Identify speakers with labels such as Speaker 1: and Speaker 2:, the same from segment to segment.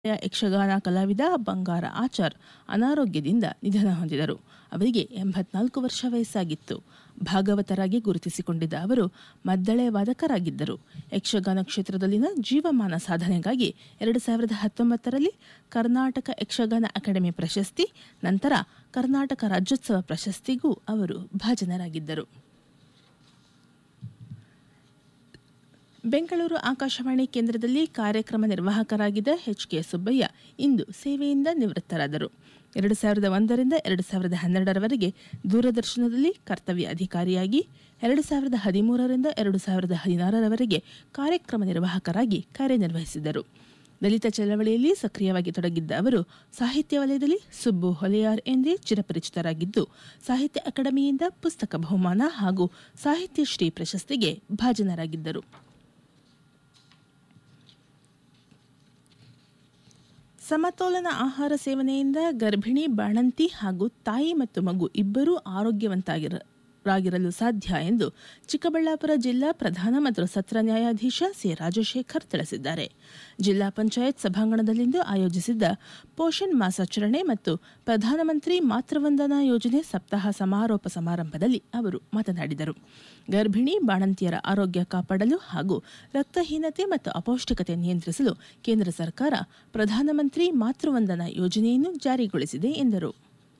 Speaker 1: ಯಕ್ಷಗಾನ ಕಲಾವಿದ ಬಂಗಾರ ಆಚಾರ್ ಅನಾರೋಗ್ಯದಿಂದ ನಿಧನ ಹೊಂದಿದರು ಅವರಿಗೆ ಎಂಬತ್ನಾಲ್ಕು ವರ್ಷ ವಯಸ್ಸಾಗಿತ್ತು ಭಾಗವತರಾಗಿ ಗುರುತಿಸಿಕೊಂಡಿದ್ದ ಅವರು ಮದ್ದಳೆ ವಾದಕರಾಗಿದ್ದರು ಯಕ್ಷಗಾನ ಕ್ಷೇತ್ರದಲ್ಲಿನ ಜೀವಮಾನ ಸಾಧನೆಗಾಗಿ ಎರಡು ಸಾವಿರದ ಹತ್ತೊಂಬತ್ತರಲ್ಲಿ ಕರ್ನಾಟಕ ಯಕ್ಷಗಾನ ಅಕಾಡೆಮಿ ಪ್ರಶಸ್ತಿ ನಂತರ ಕರ್ನಾಟಕ ರಾಜ್ಯೋತ್ಸವ ಪ್ರಶಸ್ತಿಗೂ ಅವರು ಭಾಜನರಾಗಿದ್ದರು ಬೆಂಗಳೂರು ಆಕಾಶವಾಣಿ ಕೇಂದ್ರದಲ್ಲಿ ಕಾರ್ಯಕ್ರಮ ನಿರ್ವಾಹಕರಾಗಿದ್ದ ಎಚ್ ಕೆ ಸುಬ್ಬಯ್ಯ ಇಂದು ಸೇವೆಯಿಂದ ನಿವೃತ್ತರಾದರು ಎರಡು ಸಾವಿರದ ಒಂದರಿಂದ ಎರಡು ಸಾವಿರದ ಹನ್ನೆರಡರವರೆಗೆ ದೂರದರ್ಶನದಲ್ಲಿ ಕರ್ತವ್ಯ ಅಧಿಕಾರಿಯಾಗಿ ಎರಡು ಸಾವಿರದ ಹದಿಮೂರರಿಂದ ಎರಡು ಸಾವಿರದ ಹದಿನಾರರವರೆಗೆ ಕಾರ್ಯಕ್ರಮ ನಿರ್ವಾಹಕರಾಗಿ ಕಾರ್ಯನಿರ್ವಹಿಸಿದರು ದಲಿತ ಚಳವಳಿಯಲ್ಲಿ ಸಕ್ರಿಯವಾಗಿ ತೊಡಗಿದ್ದ ಅವರು ಸಾಹಿತ್ಯ ವಲಯದಲ್ಲಿ ಸುಬ್ಬು ಹೊಲೆಯಾರ್ ಎಂದೇ ಚಿರಪರಿಚಿತರಾಗಿದ್ದು ಸಾಹಿತ್ಯ ಅಕಾಡೆಮಿಯಿಂದ ಪುಸ್ತಕ ಬಹುಮಾನ ಹಾಗೂ ಸಾಹಿತ್ಯ ಶ್ರೀ ಪ್ರಶಸ್ತಿಗೆ ಭಾಜನರಾಗಿದ್ದರು ಸಮತೋಲನ ಆಹಾರ ಸೇವನೆಯಿಂದ ಗರ್ಭಿಣಿ ಬಾಣಂತಿ ಹಾಗೂ ತಾಯಿ ಮತ್ತು ಮಗು ಇಬ್ಬರೂ ಆರೋಗ್ಯವಂತರಾಗಿರಲು ಸಾಧ್ಯ ಎಂದು ಚಿಕ್ಕಬಳ್ಳಾಪುರ ಜಿಲ್ಲಾ ಪ್ರಧಾನ ಮತ್ತು ಸತ್ರ ನ್ಯಾಯಾಧೀಶ ಸಿ ರಾಜಶೇಖರ್ ತಿಳಿಸಿದ್ದಾರೆ ಜಿಲ್ಲಾ ಪಂಚಾಯತ್ ಸಭಾಂಗಣದಲ್ಲಿಂದು ಆಯೋಜಿಸಿದ್ದ ಪೋಷಣ್ ಮಾಸಾಚರಣೆ ಮತ್ತು ಪ್ರಧಾನಮಂತ್ರಿ ಮಾತೃವಂದನಾ ಯೋಜನೆ ಸಪ್ತಾಹ ಸಮಾರೋಪ ಸಮಾರಂಭದಲ್ಲಿ ಅವರು ಮಾತನಾಡಿದರು ಗರ್ಭಿಣಿ ಬಾಣಂತಿಯರ ಆರೋಗ್ಯ ಕಾಪಾಡಲು ಹಾಗೂ ರಕ್ತಹೀನತೆ ಮತ್ತು ಅಪೌಷ್ಟಿಕತೆ ನಿಯಂತ್ರಿಸಲು ಕೇಂದ್ರ ಸರ್ಕಾರ ಪ್ರಧಾನಮಂತ್ರಿ ಮಾತೃವಂದನಾ ಯೋಜನೆಯನ್ನು ಜಾರಿಗೊಳಿಸಿದೆ ಎಂದರು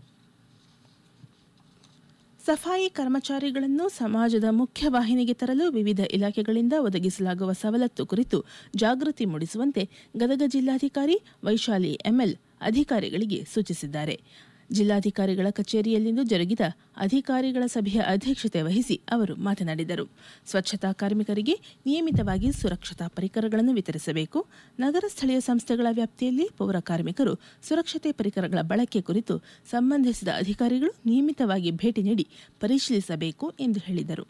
Speaker 1: ಸಫಾಯಿ ಕರ್ಮಚಾರಿಗಳನ್ನು ಸಮಾಜದ ಮುಖ್ಯವಾಹಿನಿಗೆ ತರಲು ವಿವಿಧ ಇಲಾಖೆಗಳಿಂದ ಒದಗಿಸಲಾಗುವ ಸವಲತ್ತು ಕುರಿತು ಜಾಗೃತಿ ಮೂಡಿಸುವಂತೆ ಗದಗ ಜಿಲ್ಲಾಧಿಕಾರಿ ವೈಶಾಲಿ ಎಂಎಲ್ ಅಧಿಕಾರಿಗಳಿಗೆ ಸೂಚಿಸಿದ್ದಾರೆ ಜಿಲ್ಲಾಧಿಕಾರಿಗಳ ಕಚೇರಿಯಲ್ಲಿಂದು ಜರುಗಿದ ಅಧಿಕಾರಿಗಳ ಸಭೆಯ ಅಧ್ಯಕ್ಷತೆ ವಹಿಸಿ ಅವರು ಮಾತನಾಡಿದರು ಸ್ವಚ್ಛತಾ ಕಾರ್ಮಿಕರಿಗೆ ನಿಯಮಿತವಾಗಿ ಸುರಕ್ಷತಾ ಪರಿಕರಗಳನ್ನು ವಿತರಿಸಬೇಕು ನಗರ ಸ್ಥಳೀಯ ಸಂಸ್ಥೆಗಳ ವ್ಯಾಪ್ತಿಯಲ್ಲಿ ಪೌರ ಕಾರ್ಮಿಕರು ಸುರಕ್ಷತೆ ಪರಿಕರಗಳ ಬಳಕೆ ಕುರಿತು ಸಂಬಂಧಿಸಿದ ಅಧಿಕಾರಿಗಳು ನಿಯಮಿತವಾಗಿ ಭೇಟಿ ನೀಡಿ ಪರಿಶೀಲಿಸಬೇಕು ಎಂದು ಹೇಳಿದರು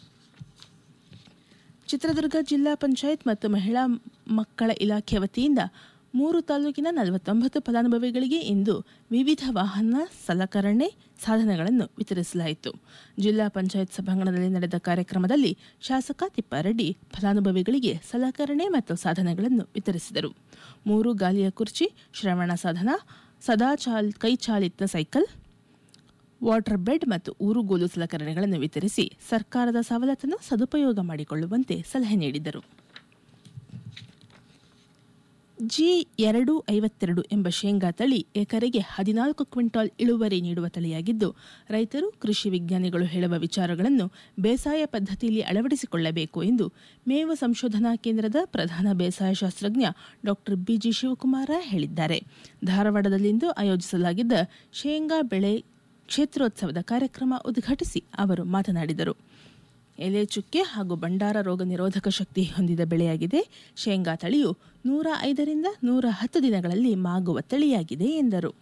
Speaker 1: ಚಿತ್ರದುರ್ಗ ಜಿಲ್ಲಾ ಪಂಚಾಯತ್ ಮತ್ತು ಮಹಿಳಾ ಮಕ್ಕಳ ಇಲಾಖೆ ವತಿಯಿಂದ ಮೂರು ತಾಲೂಕಿನ ನಲವತ್ತೊಂಬತ್ತು ಫಲಾನುಭವಿಗಳಿಗೆ ಇಂದು ವಿವಿಧ ವಾಹನ ಸಲಕರಣೆ ಸಾಧನಗಳನ್ನು ವಿತರಿಸಲಾಯಿತು ಜಿಲ್ಲಾ ಪಂಚಾಯತ್ ಸಭಾಂಗಣದಲ್ಲಿ ನಡೆದ ಕಾರ್ಯಕ್ರಮದಲ್ಲಿ ಶಾಸಕ ತಿಪ್ಪಾರೆಡ್ಡಿ ಫಲಾನುಭವಿಗಳಿಗೆ ಸಲಕರಣೆ ಮತ್ತು ಸಾಧನಗಳನ್ನು ವಿತರಿಸಿದರು ಮೂರು ಗಾಲಿಯ ಕುರ್ಚಿ ಶ್ರವಣ ಸಾಧನ ಸದಾ ಚಾಲ್ ಕೈಚಾಲಿತ ಸೈಕಲ್ ವಾಟರ್ ಬೆಡ್ ಮತ್ತು ಊರುಗೋಲು ಸಲಕರಣೆಗಳನ್ನು ವಿತರಿಸಿ ಸರ್ಕಾರದ ಸವಲತ್ತನ್ನು ಸದುಪಯೋಗ ಮಾಡಿಕೊಳ್ಳುವಂತೆ ಸಲಹೆ ನೀಡಿದರು ಜಿ ಎರಡು ಐವತ್ತೆರಡು ಎಂಬ ಶೇಂಗಾ ತಳಿ ಎಕರೆಗೆ ಹದಿನಾಲ್ಕು ಕ್ವಿಂಟಾಲ್ ಇಳುವರಿ ನೀಡುವ ತಳಿಯಾಗಿದ್ದು ರೈತರು ಕೃಷಿ ವಿಜ್ಞಾನಿಗಳು ಹೇಳುವ ವಿಚಾರಗಳನ್ನು ಬೇಸಾಯ ಪದ್ಧತಿಯಲ್ಲಿ ಅಳವಡಿಸಿಕೊಳ್ಳಬೇಕು ಎಂದು ಮೇವು ಸಂಶೋಧನಾ ಕೇಂದ್ರದ ಪ್ರಧಾನ ಬೇಸಾಯ ಶಾಸ್ತ್ರಜ್ಞ ಡಾಕ್ಟರ್ ಬಿಜಿ ಶಿವಕುಮಾರ ಹೇಳಿದ್ದಾರೆ ಧಾರವಾಡದಲ್ಲಿಂದು ಆಯೋಜಿಸಲಾಗಿದ್ದ ಶೇಂಗಾ ಬೆಳೆ ಕ್ಷೇತ್ರೋತ್ಸವದ ಕಾರ್ಯಕ್ರಮ ಉದ್ಘಾಟಿಸಿ ಅವರು ಮಾತನಾಡಿದರು ಎಲೆ ಚುಕ್ಕೆ ಹಾಗೂ ಭಂಡಾರ ರೋಗ ನಿರೋಧಕ ಶಕ್ತಿ ಹೊಂದಿದ ಬೆಳೆಯಾಗಿದೆ ಶೇಂಗಾ ತಳಿಯು ನೂರ ಐದರಿಂದ ನೂರ ಹತ್ತು ದಿನಗಳಲ್ಲಿ ಮಾಗುವ ತಳಿಯಾಗಿದೆ ಎಂದರು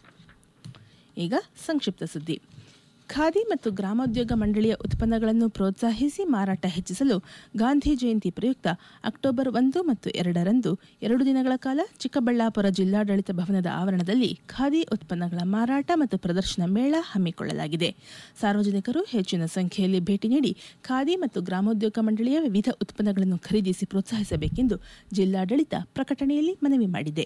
Speaker 1: ಈಗ ಸಂಕ್ಷಿಪ್ತ ಸುದ್ದಿ ಖಾದಿ ಮತ್ತು ಗ್ರಾಮೋದ್ಯೋಗ ಮಂಡಳಿಯ ಉತ್ಪನ್ನಗಳನ್ನು ಪ್ರೋತ್ಸಾಹಿಸಿ ಮಾರಾಟ ಹೆಚ್ಚಿಸಲು ಗಾಂಧಿ ಜಯಂತಿ ಪ್ರಯುಕ್ತ ಅಕ್ಟೋಬರ್ ಒಂದು ಮತ್ತು ಎರಡರಂದು ಎರಡು ದಿನಗಳ ಕಾಲ ಚಿಕ್ಕಬಳ್ಳಾಪುರ ಜಿಲ್ಲಾಡಳಿತ ಭವನದ ಆವರಣದಲ್ಲಿ ಖಾದಿ ಉತ್ಪನ್ನಗಳ ಮಾರಾಟ ಮತ್ತು ಪ್ರದರ್ಶನ ಮೇಳ ಹಮ್ಮಿಕೊಳ್ಳಲಾಗಿದೆ ಸಾರ್ವಜನಿಕರು ಹೆಚ್ಚಿನ ಸಂಖ್ಯೆಯಲ್ಲಿ ಭೇಟಿ ನೀಡಿ ಖಾದಿ ಮತ್ತು ಗ್ರಾಮೋದ್ಯೋಗ ಮಂಡಳಿಯ ವಿವಿಧ ಉತ್ಪನ್ನಗಳನ್ನು ಖರೀದಿಸಿ ಪ್ರೋತ್ಸಾಹಿಸಬೇಕೆಂದು ಜಿಲ್ಲಾಡಳಿತ ಪ್ರಕಟಣೆಯಲ್ಲಿ ಮನವಿ ಮಾಡಿದೆ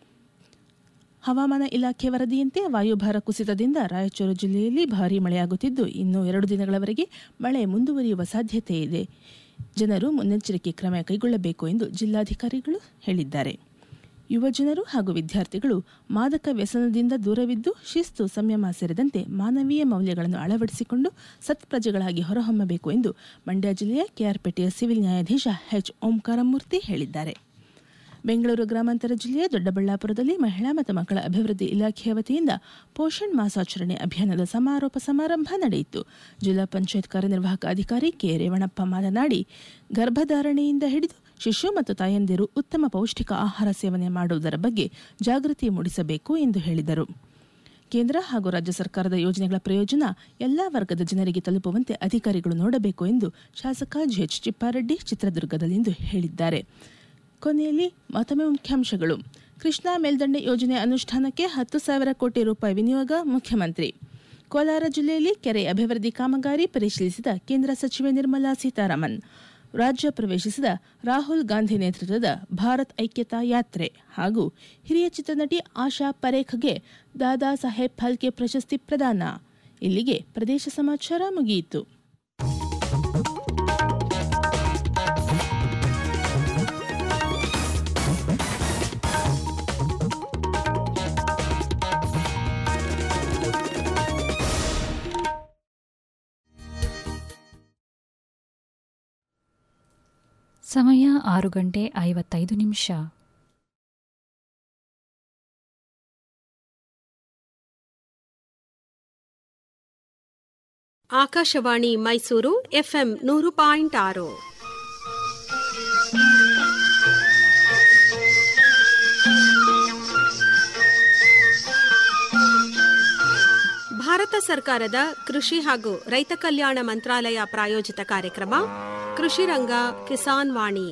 Speaker 1: ಹವಾಮಾನ ಇಲಾಖೆ ವರದಿಯಂತೆ ವಾಯುಭಾರ ಕುಸಿತದಿಂದ ರಾಯಚೂರು ಜಿಲ್ಲೆಯಲ್ಲಿ ಭಾರೀ ಮಳೆಯಾಗುತ್ತಿದ್ದು ಇನ್ನು ಎರಡು ದಿನಗಳವರೆಗೆ ಮಳೆ ಮುಂದುವರಿಯುವ ಸಾಧ್ಯತೆ ಇದೆ ಜನರು ಮುನ್ನೆಚ್ಚರಿಕೆ ಕ್ರಮ ಕೈಗೊಳ್ಳಬೇಕು ಎಂದು ಜಿಲ್ಲಾಧಿಕಾರಿಗಳು ಹೇಳಿದ್ದಾರೆ ಯುವ ಜನರು ಹಾಗೂ ವಿದ್ಯಾರ್ಥಿಗಳು ಮಾದಕ ವ್ಯಸನದಿಂದ ದೂರವಿದ್ದು ಶಿಸ್ತು ಸಂಯಮ ಸೇರಿದಂತೆ ಮಾನವೀಯ ಮೌಲ್ಯಗಳನ್ನು ಅಳವಡಿಸಿಕೊಂಡು ಸತ್ಪ್ರಜೆಗಳಾಗಿ ಹೊರಹೊಮ್ಮಬೇಕು ಎಂದು ಮಂಡ್ಯ ಜಿಲ್ಲೆಯ ಕೆಆರ್ಪೇಟೆಯ ಸಿವಿಲ್ ನ್ಯಾಯಾಧೀಶ ಎಚ್ ಓಂಕಾರಮೂರ್ತಿ ಹೇಳಿದ್ದಾರೆ ಬೆಂಗಳೂರು ಗ್ರಾಮಾಂತರ ಜಿಲ್ಲೆಯ ದೊಡ್ಡಬಳ್ಳಾಪುರದಲ್ಲಿ ಮಹಿಳಾ ಮತ್ತು ಮಕ್ಕಳ ಅಭಿವೃದ್ಧಿ ಇಲಾಖೆಯ ವತಿಯಿಂದ ಪೋಷಣ್ ಮಾಸಾಚರಣೆ ಅಭಿಯಾನದ ಸಮಾರೋಪ ಸಮಾರಂಭ ನಡೆಯಿತು ಜಿಲ್ಲಾ ಪಂಚಾಯತ್ ಕಾರ್ಯನಿರ್ವಾಹಕ ಅಧಿಕಾರಿ ಕೆ ರೇವಣಪ್ಪ ಮಾತನಾಡಿ ಗರ್ಭಧಾರಣೆಯಿಂದ ಹಿಡಿದು ಶಿಶು ಮತ್ತು ತಾಯಂದಿರು ಉತ್ತಮ ಪೌಷ್ಟಿಕ ಆಹಾರ ಸೇವನೆ ಮಾಡುವುದರ ಬಗ್ಗೆ ಜಾಗೃತಿ ಮೂಡಿಸಬೇಕು ಎಂದು ಹೇಳಿದರು ಕೇಂದ್ರ ಹಾಗೂ ರಾಜ್ಯ ಸರ್ಕಾರದ ಯೋಜನೆಗಳ ಪ್ರಯೋಜನ ಎಲ್ಲಾ ವರ್ಗದ ಜನರಿಗೆ ತಲುಪುವಂತೆ ಅಧಿಕಾರಿಗಳು ನೋಡಬೇಕು ಎಂದು ಶಾಸಕ ಜಿಎಚ್ ಚಿಪ್ಪಾರೆಡ್ಡಿ ಚಿತ್ರದುರ್ಗದಲ್ಲಿಂದು ಹೇಳಿದ್ದಾರೆ ಕೊನೆಯಲ್ಲಿ ಮತ್ತೊಮ್ಮೆ ಮುಖ್ಯಾಂಶಗಳು ಕೃಷ್ಣಾ ಮೇಲ್ದಂಡೆ ಯೋಜನೆ ಅನುಷ್ಠಾನಕ್ಕೆ ಹತ್ತು ಸಾವಿರ ಕೋಟಿ ರೂಪಾಯಿ ವಿನಿಯೋಗ ಮುಖ್ಯಮಂತ್ರಿ ಕೋಲಾರ ಜಿಲ್ಲೆಯಲ್ಲಿ ಕೆರೆ ಅಭಿವೃದ್ಧಿ ಕಾಮಗಾರಿ ಪರಿಶೀಲಿಸಿದ ಕೇಂದ್ರ ಸಚಿವೆ ನಿರ್ಮಲಾ ಸೀತಾರಾಮನ್ ರಾಜ್ಯ ಪ್ರವೇಶಿಸಿದ ರಾಹುಲ್ ಗಾಂಧಿ ನೇತೃತ್ವದ ಭಾರತ್ ಐಕ್ಯತಾ ಯಾತ್ರೆ ಹಾಗೂ ಹಿರಿಯ ಚಿತ್ರನಟಿ ಆಶಾ ಪರೇಖ್ಗೆ ದಾದಾ ಸಾಹೇಬ್ ಫಾಲ್ಕೆ ಪ್ರಶಸ್ತಿ ಪ್ರದಾನ ಇಲ್ಲಿಗೆ ಪ್ರದೇಶ ಸಮಾಚಾರ ಮುಗಿಯಿತು
Speaker 2: ಸಮಯ ಆರು ಗಂಟೆ ಐವತ್ತೈದು ನಿಮಿಷ
Speaker 3: ಆಕಾಶವಾಣಿ ಮೈಸೂರು ಎಫ್ಎಂ ನೂರು ಪಾಯಿಂಟ್ ಆರು ಭಾರತ ಸರ್ಕಾರದ ಕೃಷಿ ಹಾಗೂ ರೈತ ಕಲ್ಯಾಣ ಮಂತ್ರಾಲಯ ಪ್ರಾಯೋಜಿತ ಕಾರ್ಯಕ್ರಮ ಕೃಷಿ ರಂಗ ಕಿಸಾನ್ ವಾಣಿ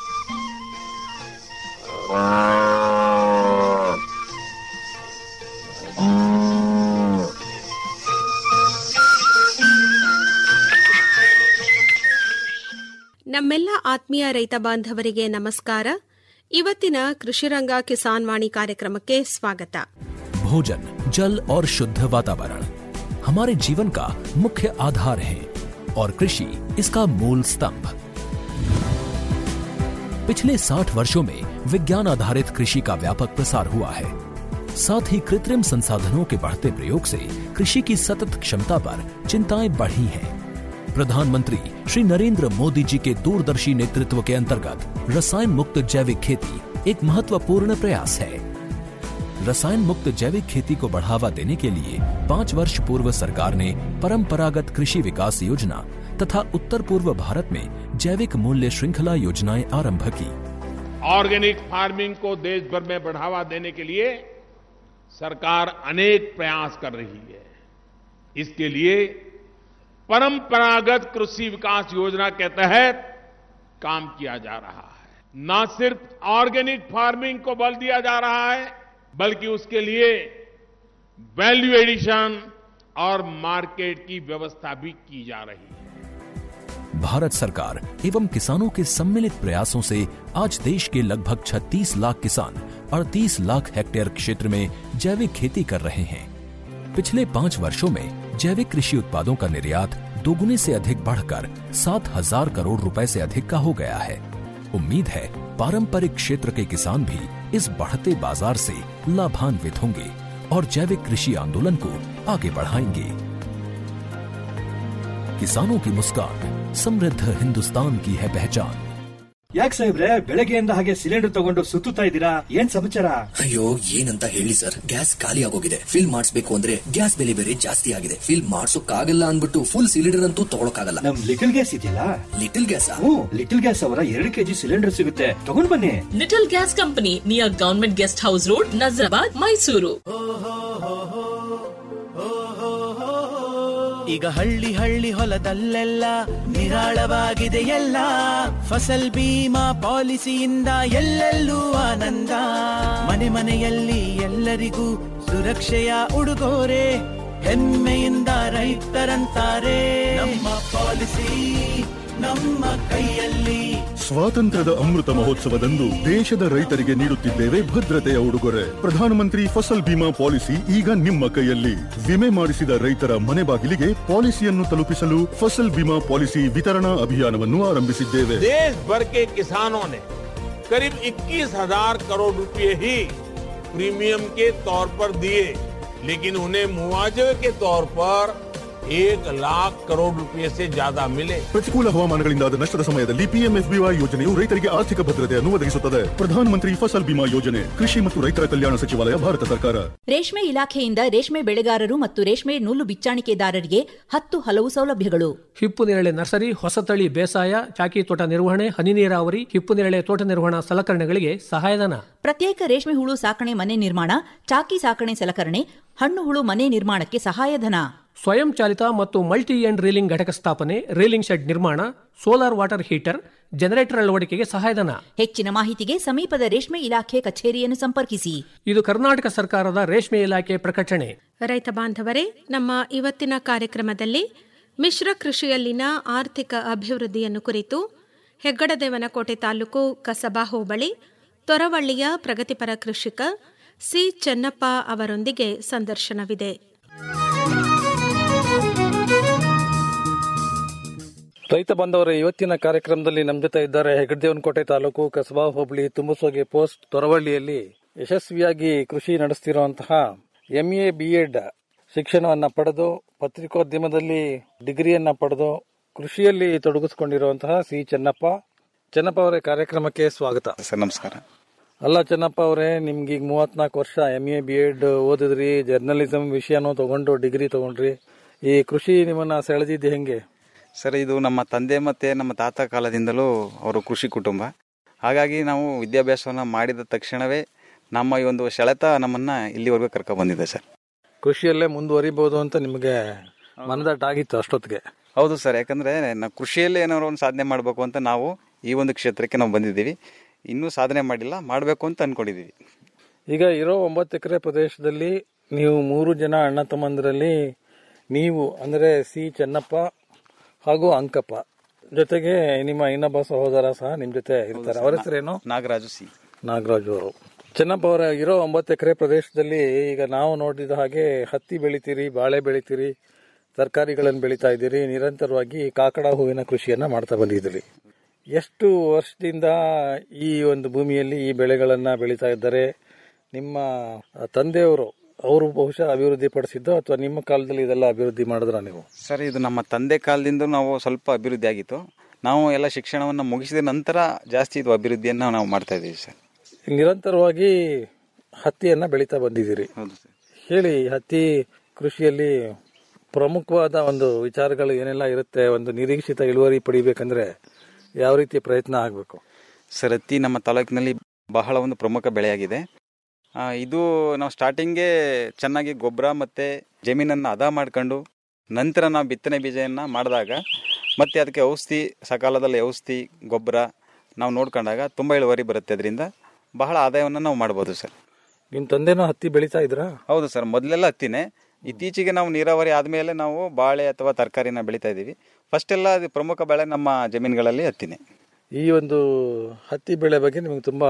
Speaker 3: ನಮ್ಮೆಲ್ಲ ಆತ್ಮೀಯ ರೈತ ಬಾಂಧವರಿಗೆ ನಮಸ್ಕಾರ ಇವತ್ತಿನ ಕೃಷಿರಂಗ ಕಿಸಾನ್ ವಾಣಿ ಕಾರ್ಯಕ್ರಮಕ್ಕೆ ಸ್ವಾಗತ
Speaker 4: भोजन जल और शुद्ध वातावरण हमारे जीवन का मुख्य आधार है और कृषि इसका मूल स्तंभ पिछले 60 वर्षों में विज्ञान आधारित कृषि का व्यापक प्रसार हुआ है साथ ही कृत्रिम संसाधनों के बढ़ते प्रयोग से कृषि की सतत क्षमता पर चिंताएं बढ़ी हैं प्रधानमंत्री श्री नरेंद्र मोदी जी के दूरदर्शी नेतृत्व के अंतर्गत रसायन मुक्त जैविक खेती एक महत्वपूर्ण प्रयास है रसायन मुक्त जैविक खेती को बढ़ावा देने के लिए पाँच वर्ष पूर्व सरकार ने परंपरागत कृषि विकास योजना तथा उत्तर पूर्व भारत में जैविक मूल्य श्रृंखला योजनाएं आरंभ की
Speaker 5: ऑर्गेनिक फार्मिंग को देश भर में बढ़ावा देने के लिए सरकार अनेक प्रयास कर रही है इसके लिए परंपरागत कृषि विकास योजना के तहत काम किया जा रहा है न सिर्फ ऑर्गेनिक फार्मिंग को बल दिया जा रहा है बल्कि उसके लिए वैल्यू एडिशन और मार्केट की व्यवस्था भी की जा रही है
Speaker 4: भारत सरकार एवं किसानों के सम्मिलित प्रयासों से आज देश के लगभग 36 लाख किसान 38 लाख हेक्टेयर क्षेत्र में जैविक खेती कर रहे हैं पिछले पाँच वर्षों में जैविक कृषि उत्पादों का निर्यात दोगुने से अधिक बढ़कर सात हजार करोड़ रुपए से अधिक का हो गया है उम्मीद है पारंपरिक क्षेत्र के किसान भी इस बढ़ते बाजार से लाभान्वित होंगे और जैविक कृषि आंदोलन को आगे बढ़ाएंगे किसानों की मुस्कान समृद्ध हिंदुस्तान की है पहचान
Speaker 6: ಯಾಕೆ ಸಾಹೇಬ್ರೆ ಬೆಳಗ್ಗೆಯಿಂದ ಹಾಗೆ ಸಿಲಿಂಡರ್ ತಗೊಂಡು ಸುತ್ತುತ್ತಾ ಇದ್ದೀರಾ ಏನ್ ಸಮಾಚಾರ
Speaker 7: ಅಯ್ಯೋ ಏನಂತ ಹೇಳಿ ಸರ್ ಗ್ಯಾಸ್ ಖಾಲಿ ಆಗೋಗಿದೆ ಫಿಲ್ ಮಾಡಿಸ್ಬೇಕು ಅಂದ್ರೆ ಗ್ಯಾಸ್ ಬೆಲೆ ಬೇರೆ ಜಾಸ್ತಿ ಆಗಿದೆ ಫಿಲ್ ಮಾಡ್ಸೋಕ್ಕಾಗಲ್ಲ ಅನ್ಬಿಟ್ಟು ಫುಲ್ ಸಿಲಿಂಡರ್ ಅಂತೂ ತಗೊಳಕಾಗಲ್ಲ
Speaker 6: ನಮ್ ಲಿಟಲ್ ಗ್ಯಾಸ್ ಇದೆಯಲ್ಲ
Speaker 7: little gas
Speaker 6: hmm little gas ಅವರ ಎರಡು ಕೆಜಿ ಸಿಲಿಂಡರ್ ಸಿಗುತ್ತೆ ತಗೊಂಡ್ ಬನ್ನಿ
Speaker 8: little gas company near government guest house road Nazarabad Mysuru
Speaker 9: ಈಗ ಹಳ್ಳಿ ಹಳ್ಳಿ ಹೊಲದಲ್ಲೆಲ್ಲ ನಿರಾಳವಾಗಿದೆ ಎಲ್ಲ ಫಸಲ್ ಬೀಮಾ ಪಾಲಿಸಿಯಿಂದ ಎಲ್ಲೆಲ್ಲೂ ಆನಂದ ಮನೆ ಮನೆಯಲ್ಲಿ ಎಲ್ಲರಿಗೂ ಸುರಕ್ಷೆಯ ಉಡುಗೊರೆ ಹೆಮ್ಮೆಯಿಂದ ರೈತರಂತಾರೆ ನಮ್ಮ ಪಾಲಿಸಿ ನಮ್ಮ ಕೈಯಲ್ಲಿ
Speaker 10: ಸ್ವಾತಂತ್ರ್ಯದ ಅಮೃತ ಮಹೋತ್ಸವದಂದು ದೇಶದ ರೈತರಿಗೆ ನೀಡುತ್ತಿದ್ದೇವೆ ಭದ್ರತೆಯ ಉಡುಗೊರೆ ಪ್ರಧಾನಮಂತ್ರಿ ಫಸಲ್ ಬಿಮಾ ಪಾಲಿಸಿ ಈಗ ನಿಮ್ಮ ಕೈಯಲ್ಲಿ ವಿಮೆ ಮಾಡಿಸಿದ ರೈತರ ಮನೆ ಬಾಗಿಲಿಗೆ ಪಾಲಿಸಿಯನ್ನು ತಲುಪಿಸಲು ಫಸಲ್ ಬಿಮಾ ಪಾಲಿಸಿ ವಿತರಣಾ ಅಭಿಯಾನವನ್ನು ಆರಂಭಿಸಿದ್ದೇವೆ
Speaker 5: देश भर के किसानों ने करीब 21,000 करोड़ रुपए ही प्रीमियम के तौर पर दिए लेकिन उन्हें मुआवजे के तौर पर एक लाख करोड़ रुपए से ज्यादा मिले
Speaker 10: ಪ್ರತಿಕೂಲ ಹವಾಮಾನಗಳಿಂದಾದ ನಷ್ಟದ ಸಮಯದಲ್ಲಿ ಪಿಎಂಎಫ್ಬಿವೈ ಯೋಜನೆಯು ರೈತರಿಗೆ ಆರ್ಥಿಕ ಭದ್ರತೆಯನ್ನು ಒದಗಿಸುತ್ತದೆ ಪ್ರಧಾನಮಂತ್ರಿ ಫಸಲ್ ಬಿಮಾ ಯೋಜನೆ ಕೃಷಿ ಮತ್ತು ರೈತರ ಕಲ್ಯಾಣ ಸಚಿವಾಲಯ ಭಾರತ ಸರ್ಕಾರ
Speaker 11: ರೇಷ್ಮೆ ಇಲಾಖೆಯಿಂದ ರೇಷ್ಮೆ ಬೆಳೆಗಾರರು ಮತ್ತು ರೇಷ್ಮೆ ನೂಲು ಬಿಚ್ಚಾಣಿಕೆದಾರರಿಗೆ ಹತ್ತು ಹಲವು ಸೌಲಭ್ಯಗಳು
Speaker 12: ಹಿಪ್ಪು ನೇರಳೆ ನರ್ಸರಿ ಹೊಸತಳಿ ಬೇಸಾಯ ಚಾಕಿ ತೋಟ ನಿರ್ವಹಣೆ ಹನಿ ನೀರಾವರಿ ಹಿಪ್ಪು ನೇರಳೆ ತೋಟ ನಿರ್ವಹಣಾ ಸಲಕರಣೆಗಳಿಗೆ ಸಹಾಯಧನ
Speaker 11: ಪ್ರತ್ಯೇಕ ರೇಷ್ಮೆ ಹುಳು ಸಾಕಣೆ ಮನೆ ನಿರ್ಮಾಣ ಚಾಕಿ ಸಾಕಣೆ ಸಲಕರಣೆ ಹಣ್ಣು ಹುಳು ಮನೆ ನಿರ್ಮಾಣಕ್ಕೆ ಸಹಾಯಧನ
Speaker 12: ಸ್ವಯಂ ಚಾಲಿತ ಮತ್ತು ಮಲ್ಟಿ ಎಂಡ್ ರೀಲಿಂಗ್ ಘಟಕ ಸ್ಥಾಪನೆ ರೀಲಿಂಗ್ ಶೆಡ್ ನಿರ್ಮಾಣ ಸೋಲಾರ್ ವಾಟರ್ ಹೀಟರ್ ಜನರೇಟರ್ ಅಳವಡಿಕೆಗೆ ಸಹಾಯಧನ
Speaker 11: ಹೆಚ್ಚಿನ ಮಾಹಿತಿಗೆ ಸಮೀಪದ ರೇಷ್ಮೆ ಇಲಾಖೆ ಕಚೇರಿಯನ್ನು ಸಂಪರ್ಕಿಸಿ
Speaker 12: ಇದು ಕರ್ನಾಟಕ ಸರ್ಕಾರದ ರೇಷ್ಮೆ ಇಲಾಖೆ ಪ್ರಕಟಣೆ
Speaker 3: ರೈತ ಬಾಂಧವರೇ ನಮ್ಮ ಇವತ್ತಿನ ಕಾರ್ಯಕ್ರಮದಲ್ಲಿ ಮಿಶ್ರ ಕೃಷಿಯಲ್ಲಿನ ಆರ್ಥಿಕ ಅಭಿವೃದ್ಧಿಯನ್ನು ಕುರಿತು ಹೆಗ್ಗಡದೇವನಕೋಟೆ ತಾಲೂಕು ಕಸಬಾ ಹೋಬಳಿ ತೊರವಳ್ಳಿಯ ಪ್ರಗತಿಪರ ಕೃಷಿಕ ಸಿ ಚೆನ್ನಪ್ಪ ಅವರೊಂದಿಗೆ ಸಂದರ್ಶನವಿದೆ
Speaker 13: ರೈತ ಬಂದವರ ಇವತ್ತಿನ ಕಾರ್ಯಕ್ರಮದಲ್ಲಿ ನಮ್ಮ ಜೊತೆ ಇದ್ದಾರೆ ಹೆಗ್ಗಡದೇವನಕೋಟೆ ತಾಲೂಕು ಕಸಬಾ ಹೋಬಳಿ ತುಂಬಸೋಗೆ ಪೋಸ್ಟ್ ತೊರವಳ್ಳಿಯಲ್ಲಿ ಯಶಸ್ವಿಯಾಗಿ ಕೃಷಿ ನಡೆಸ್ತಿರುವಂತಹ ಎಂಎ ಬಿ ಎಡ್ ಶಿಕ್ಷಣವನ್ನ ಪಡೆದು ಪತ್ರಿಕೋದ್ಯಮದಲ್ಲಿ ಡಿಗ್ರಿಯನ್ನ ಪಡೆದು ಕೃಷಿಯಲ್ಲಿ ತೊಡಗಿಸಿಕೊಂಡಿರುವಂತಹ ಸಿ ಚೆನ್ನಪ್ಪ ಚೆನ್ನಪ್ಪ ಅವರೇ ಕಾರ್ಯಕ್ರಮಕ್ಕೆ ಸ್ವಾಗತ
Speaker 14: ಸರ್ ನಮಸ್ಕಾರ
Speaker 13: ಅಲ್ಲ ಚೆನ್ನಪ್ಪ ಅವರೇ ನಿಮ್ಗೆ ಈಗ ಮೂವತ್ನಾಲ್ಕು ವರ್ಷ ಎಂ ಎ ಬಿ ಎಡ್ ಓದಿದ್ರಿ ಜರ್ನಲಿಸಂ ವಿಷಯನೂ ತಗೊಂಡು ಡಿಗ್ರಿ ತಗೊಂಡ್ರಿ ಈ ಕೃಷಿ ನಿಮ್ಮನ್ನ ಸೆಳೆದಿದ್ದು ಹೆಂಗೆ
Speaker 14: ಸರ್ ಇದು ನಮ್ಮ ತಂದೆ ಮತ್ತೆ ನಮ್ಮ ತಾತ ಕಾಲದಿಂದಲೂ ಅವರು ಕೃಷಿ ಕುಟುಂಬ ಹಾಗಾಗಿ ನಾವು ವಿದ್ಯಾಭ್ಯಾಸವನ್ನು ಮಾಡಿದ ತಕ್ಷಣವೇ ನಮ್ಮ ಈ ಒಂದು ಸೆಳೆತ ನಮ್ಮನ್ನ ಇಲ್ಲಿವರೆಗೂ ಕರ್ಕೊ ಬಂದಿದೆ ಸರ್
Speaker 13: ಕೃಷಿಯಲ್ಲೇ ಮುಂದುವರಿಬಹುದು ಅಂತ ನಿಮಗೆ ಮನದಟ್ಟ ಆಗಿತ್ತು ಅಷ್ಟೊತ್ತಿಗೆ
Speaker 14: ಹೌದು ಸರ್ ಯಾಕಂದ್ರೆ ನಾವು ಕೃಷಿಯಲ್ಲಿ ಏನಾದ್ರು ಒಂದು ಸಾಧನೆ ಮಾಡಬೇಕು ಅಂತ ನಾವು ಈ ಒಂದು ಕ್ಷೇತ್ರಕ್ಕೆ ನಾವು ಬಂದಿದ್ದೀವಿ ಇನ್ನೂ ಸಾಧನೆ ಮಾಡಿಲ್ಲ ಮಾಡಬೇಕು ಅಂತ ಅನ್ಕೊಂಡಿದ್ದೀವಿ
Speaker 13: ಈಗ ಇರೋ ಒಂಬತ್ತು ಎಕರೆ ಪ್ರದೇಶದಲ್ಲಿ ನೀವು ಮೂರು ಜನ ಅಣ್ಣ ತಮ್ಮಂದರಲ್ಲಿ ನೀವು ಅಂದ್ರೆ ಸಿ ಚೆನ್ನಪ್ಪ ಹಾಗೂ ಅಂಕಪ್ಪ ಜೊತೆಗೆ ನಿಮ್ಮ ಇನ್ನೊಬ್ಬ ಸಹೋದರ ಸಹ ನಿಮ್ ಜೊತೆ ಇರ್ತಾರೆ ಅವರ ಹೆಸರೇನು
Speaker 14: ನಾಗರಾಜು ಸಿ
Speaker 13: ನಾಗರಾಜು ಅವರು ಚೆನ್ನಪ್ಪ ಅವರ ಇರೋ ಒಂಬತ್ತು ಎಕರೆ ಪ್ರದೇಶದಲ್ಲಿ ಈಗ ನಾವು ನೋಡಿದ ಹಾಗೆ ಹತ್ತಿ ಬೆಳಿತೀರಿ ಬಾಳೆ ಬೆಳಿತೀರಿ ತರಕಾರಿಗಳನ್ನು ಬೆಳೀತಾ ಇದ್ದೀರಿ ನಿರಂತರವಾಗಿ ಕಾಕಡ ಹೂವಿನ ಕೃಷಿಯನ್ನ ಮಾಡ್ತಾ ಬಂದಿದ್ದೀರಿ ಎಷ್ಟು ವರ್ಷದಿಂದ ಈ ಒಂದು ಭೂಮಿಯಲ್ಲಿ ಈ ಬೆಳೆಗಳನ್ನ ಬೆಳೀತಾ ಇದ್ದಾರೆ ನಿಮ್ಮ ತಂದೆಯವರು ಅವರು ಬಹುಶಃ ಅಭಿವೃದ್ಧಿ ಪಡಿಸಿದ್ದು ಅಥವಾ ನಿಮ್ಮ ಕಾಲದಲ್ಲಿ ಇದೆಲ್ಲ ಅಭಿವೃದ್ಧಿ ಮಾಡಿದ್ರ ನೀವು
Speaker 14: ಸರ್ ಇದು ನಮ್ಮ ತಂದೆ ಕಾಲದಿಂದ ನಾವು ಸ್ವಲ್ಪ ಅಭಿವೃದ್ಧಿ ಆಗಿತ್ತು ನಾವು ಎಲ್ಲ ಶಿಕ್ಷಣವನ್ನು ಮುಗಿಸಿದ ನಂತರ ಜಾಸ್ತಿ ಇದು ಅಭಿವೃದ್ಧಿಯನ್ನು ನಾವು ಮಾಡ್ತಾ ಇದ್ದೀವಿ ಸರ್
Speaker 13: ನಿರಂತರವಾಗಿ ಹತ್ತಿಯನ್ನ ಬೆಳೀತಾ ಬಂದಿದ್ದೀರಿ
Speaker 14: ಹೌದು ಸರ್
Speaker 13: ಹೇಳಿ ಹತ್ತಿ ಕೃಷಿಯಲ್ಲಿ ಪ್ರಮುಖವಾದ ಒಂದು ವಿಚಾರಗಳು ಏನೆಲ್ಲ ಇರುತ್ತೆ ಒಂದು ನಿರೀಕ್ಷಿತ ಇಳುವರಿ ಪಡಿಬೇಕಂದ್ರೆ ಯಾವ ರೀತಿ ಪ್ರಯತ್ನ ಆಗಬೇಕು
Speaker 14: ಸರ್ ಹತ್ತಿ ನಮ್ಮ ತಾಲೂಕಿನಲ್ಲಿ ಬಹಳ ಒಂದು ಪ್ರಮುಖ ಬೆಳೆಯಾಗಿದೆ ಆ, ಇದು ನಾವು ಸ್ಟಾರ್ಟಿಂಗ್ಗೆ ಚೆನ್ನಾಗಿ ಗೊಬ್ಬರ ಮತ್ತು ಜಮೀನನ್ನು ಹದ ಮಾಡ್ಕೊಂಡು ನಂತರ ನಾವು ಬಿತ್ತನೆ ಬೀಜವನ್ನು ಮಾಡಿದಾಗ ಮತ್ತೆ ಅದಕ್ಕೆ ಔಷಧಿ ಸಕಾಲದಲ್ಲಿ ಔಷಧಿ ಗೊಬ್ಬರ ನಾವು ನೋಡ್ಕೊಂಡಾಗ ತುಂಬ ಇಳುವರಿ ಬರುತ್ತೆ ಅದರಿಂದ ಬಹಳ ಆದಾಯವನ್ನು ನಾವು ಮಾಡ್ಬೋದು ಸರ್
Speaker 13: ನಿಮ್ಮ ತಂದೆನೂ ಹತ್ತಿ ಬೆಳೀತಾ ಇದ್ರಾ
Speaker 14: ಹೌದು ಸರ್ ಮೊದಲೆಲ್ಲ ಹತ್ತಿನೇ ಇತ್ತೀಚೆಗೆ ನಾವು ನೀರಾವರಿ ಆದಮೇಲೆ ನಾವು ಬಾಳೆ ಅಥವಾ ತರಕಾರಿನ ಬೆಳೀತಾ ಇದ್ದೀವಿ ಫಸ್ಟ್ ಎಲ್ಲ ಅದು ಪ್ರಮುಖ ಬೆಳೆ ನಮ್ಮ ಜಮೀನುಗಳಲ್ಲಿ ಹತ್ತಿನೇ
Speaker 13: ಈ ಒಂದು ಹತ್ತಿ ಬೆಳೆ ಬಗ್ಗೆ ನಿಮಗೆ ತುಂಬಾ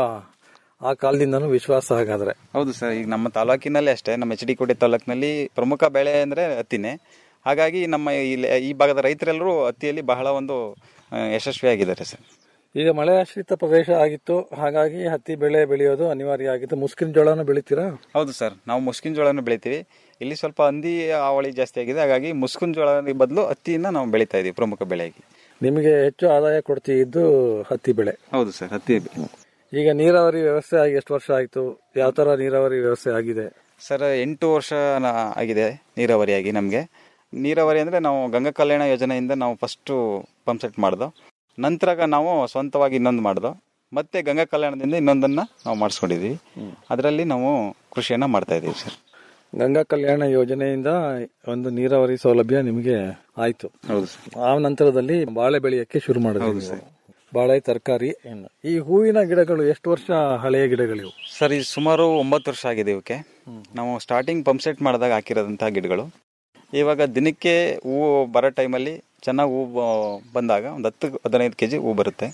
Speaker 13: ಆ ಕಾಲದಿಂದನೂ ವಿಶ್ವಾಸ ಹಾಗಾದ್ರೆ
Speaker 14: ಹೌದು ಸರ್ ಈಗ ನಮ್ಮ ತಾಲೂಕಿನಲ್ಲಿ ಅಷ್ಟೇ ನಮ್ಮ ಎಚ್ ಡಿ ಕೋಟೆ ತಾಲೂಕಿನಲ್ಲಿ ಪ್ರಮುಖ ಬೆಳೆ ಅಂದರೆ ಹತ್ತಿನೇ ಹಾಗಾಗಿ ನಮ್ಮ ಇಲ್ಲಿ ಈ ಭಾಗದ ರೈತರೆಲ್ಲರೂ ಹತ್ತಿಯಲ್ಲಿ ಬಹಳ ಒಂದು ಆ, ಯಶಸ್ವಿಯಾಗಿದ್ದಾರೆ ಸರ್
Speaker 13: ಈಗ ಮಳೆ ಆಶ್ರಿತ ಪ್ರದೇಶ ಆಗಿತ್ತು ಹಾಗಾಗಿ ಹತ್ತಿ ಬೆಳೆ ಬೆಳೆಯೋದು ಅನಿವಾರ್ಯ ಆಗಿತ್ತು ಮುಸ್ಕಿನ ಜೋಳನೂ ಬೆಳಿತೀರಾ
Speaker 14: ಹೌದು ಸರ್ ನಾವು ಮುಸ್ಕಿನ ಜೋಳನ ಬೆಳಿತೀವಿ ಇಲ್ಲಿ ಸ್ವಲ್ಪ ಹಂದಿ ಹಾವಳಿ ಜಾಸ್ತಿ ಆಗಿದೆ ಹಾಗಾಗಿ ಮುಸ್ಕಿನ ಜೋಳ ಬದಲು ಹತ್ತಿನ ನಾವು ಬೆಳೀತಾ ಇದೀವಿ ಪ್ರಮುಖ ಬೆಳೆಯಾಗಿ
Speaker 13: ನಿಮಗೆ ಹೆಚ್ಚು ಆದಾಯ ಕೊಡ್ತಿದ್ದು ಹತ್ತಿ ಬೆಳೆ
Speaker 14: ಹೌದು ಸರ್ ಹತ್ತಿ
Speaker 13: ಈಗ ನೀರಾವರಿ ವ್ಯವಸ್ಥೆ ಆಗಿ ಎಷ್ಟು ವರ್ಷ ಆಯ್ತು ಯಾವ ತರ ನೀರಾವರಿ ವ್ಯವಸ್ಥೆ ಆಗಿದೆ
Speaker 14: ಸರ್ ಎಂಟು ವರ್ಷ ನ- ಆಗಿದೆ ನೀರಾವರಿಯಾಗಿ ನಮಗೆ ನೀರಾವರಿ ಅಂದರೆ ನಾವು ಗಂಗಾ ಕಲ್ಯಾಣ ಯೋಜನೆಯಿಂದ ನಾವು ಫಸ್ಟು ಪಂಪ್ ಸೆಟ್ ಮಾಡ್ದೋ ನಂತರ ನಾವು ಸ್ವಂತವಾಗಿ ಇನ್ನೊಂದು ಮಾಡ್ದೋ ಮತ್ತೆ ಗಂಗಾ ಕಲ್ಯಾಣದಿಂದ ಇನ್ನೊಂದನ್ನ ನಾವು ಮಾಡಿಸ್ಕೊಂಡಿದ್ದೀವಿ ಅದರಲ್ಲಿ ನಾವು ಕೃಷಿಯನ್ನ ಮಾಡ್ತಾ ಇದ್ದೀವಿ ಸರ್
Speaker 13: ಗಂಗಾ ಕಲ್ಯಾಣ ಯೋಜನೆಯಿಂದ ಒಂದು ನೀರಾವರಿ ಸೌಲಭ್ಯ ನಿಮಗೆ ಆಯ್ತು
Speaker 14: ಹೌದು
Speaker 13: ಆ ನಂತರದಲ್ಲಿ ಬಾಳೆ ಬೆಳೆಯಕ್ಕೆ ಶುರು ಮಾಡಿದ್ರಿ ನೀವು. ಬಾಳೆ ತರಕಾರಿ ಏನು ಈ ಹೂವಿನ ಗಿಡಗಳು ಎಷ್ಟು ವರ್ಷ ಹಳೆಯ ಗಿಡಗಳಿವು
Speaker 14: ಸರ್ ಇದು ಸುಮಾರು ಒಂಬತ್ತು ವರ್ಷ ಆಗಿದೆ ಇವಕ್ಕೆ ನಾವು ಸ್ಟಾರ್ಟಿಂಗ್ ಪಂಪ್ ಸೆಟ್ ಮಾಡಿದಾಗ ಹಾಕಿರೋದಂತಹ ಗಿಡಗಳು ಇವಾಗ ದಿನಕ್ಕೆ ಹೂವು ಬರೋ ಟೈಮಲ್ಲಿ ಚೆನ್ನಾಗಿ ಹೂವು ಬ- ಬಂದಾಗ ಒಂದು ಹತ್ತು ಹದಿನೈದು ಕೆಜಿ ಹೂ ಬರುತ್ತೆ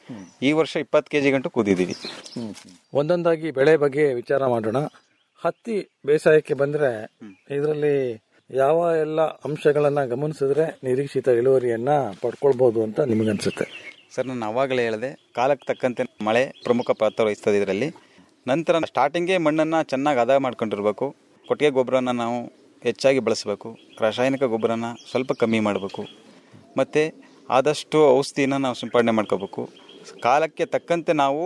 Speaker 14: ಈ ವರ್ಷ ಇಪ್ಪತ್ತು ಕೆಜಿ ಗಂಟು ಕೂದಿದ್ದೀವಿ
Speaker 13: ಒಂದೊಂದಾಗಿ ಬೆಳೆ ಬಗ್ಗೆ ವಿಚಾರ ಮಾಡೋಣ ಹತ್ತಿ ಬೇಸಾಯಕ್ಕೆ ಬಂದ್ರೆ ಇದರಲ್ಲಿ ಯಾವ ಎಲ್ಲ ಅಂಶಗಳನ್ನ ಗಮನಿಸಿದ್ರೆ ನಿರೀಕ್ಷಿತ ಇಳುವರಿಯನ್ನ ಪಡ್ಕೊಳ್ಬಹುದು ಅಂತ ನಿಮಗನ್ಸುತ್ತೆ
Speaker 14: ಸರ್ ನಾನು ಅವಾಗಲೇ ಹೇಳಿದೆ ಕಾಲಕ್ಕೆ ತಕ್ಕಂತೆ ಮಳೆ ಪ್ರಮುಖ ಪಾತ್ರ ವಹಿಸ್ತದೆ ಇದರಲ್ಲಿ ನಂತರ ಸ್ಟಾರ್ಟಿಂಗೇ ಮಣ್ಣನ್ನು ಚೆನ್ನಾಗಿ ಹದ ಮಾಡ್ಕೊಂಡಿರ್ಬೇಕು ಕೊಟ್ಟಿಗೆ ಗೊಬ್ಬರನ ನಾವು ಹೆಚ್ಚಾಗಿ ಬಳಸಬೇಕು ರಾಸಾಯನಿಕ ಗೊಬ್ಬರನ ಸ್ವಲ್ಪ ಕಮ್ಮಿ ಮಾಡಬೇಕು ಮತ್ತು ಆದಷ್ಟು ಔಷಧಿನ ನಾವು ಸಿಂಪಡಣೆ ಮಾಡ್ಕೋಬೇಕು ಕಾಲಕ್ಕೆ ತಕ್ಕಂತೆ ನಾವು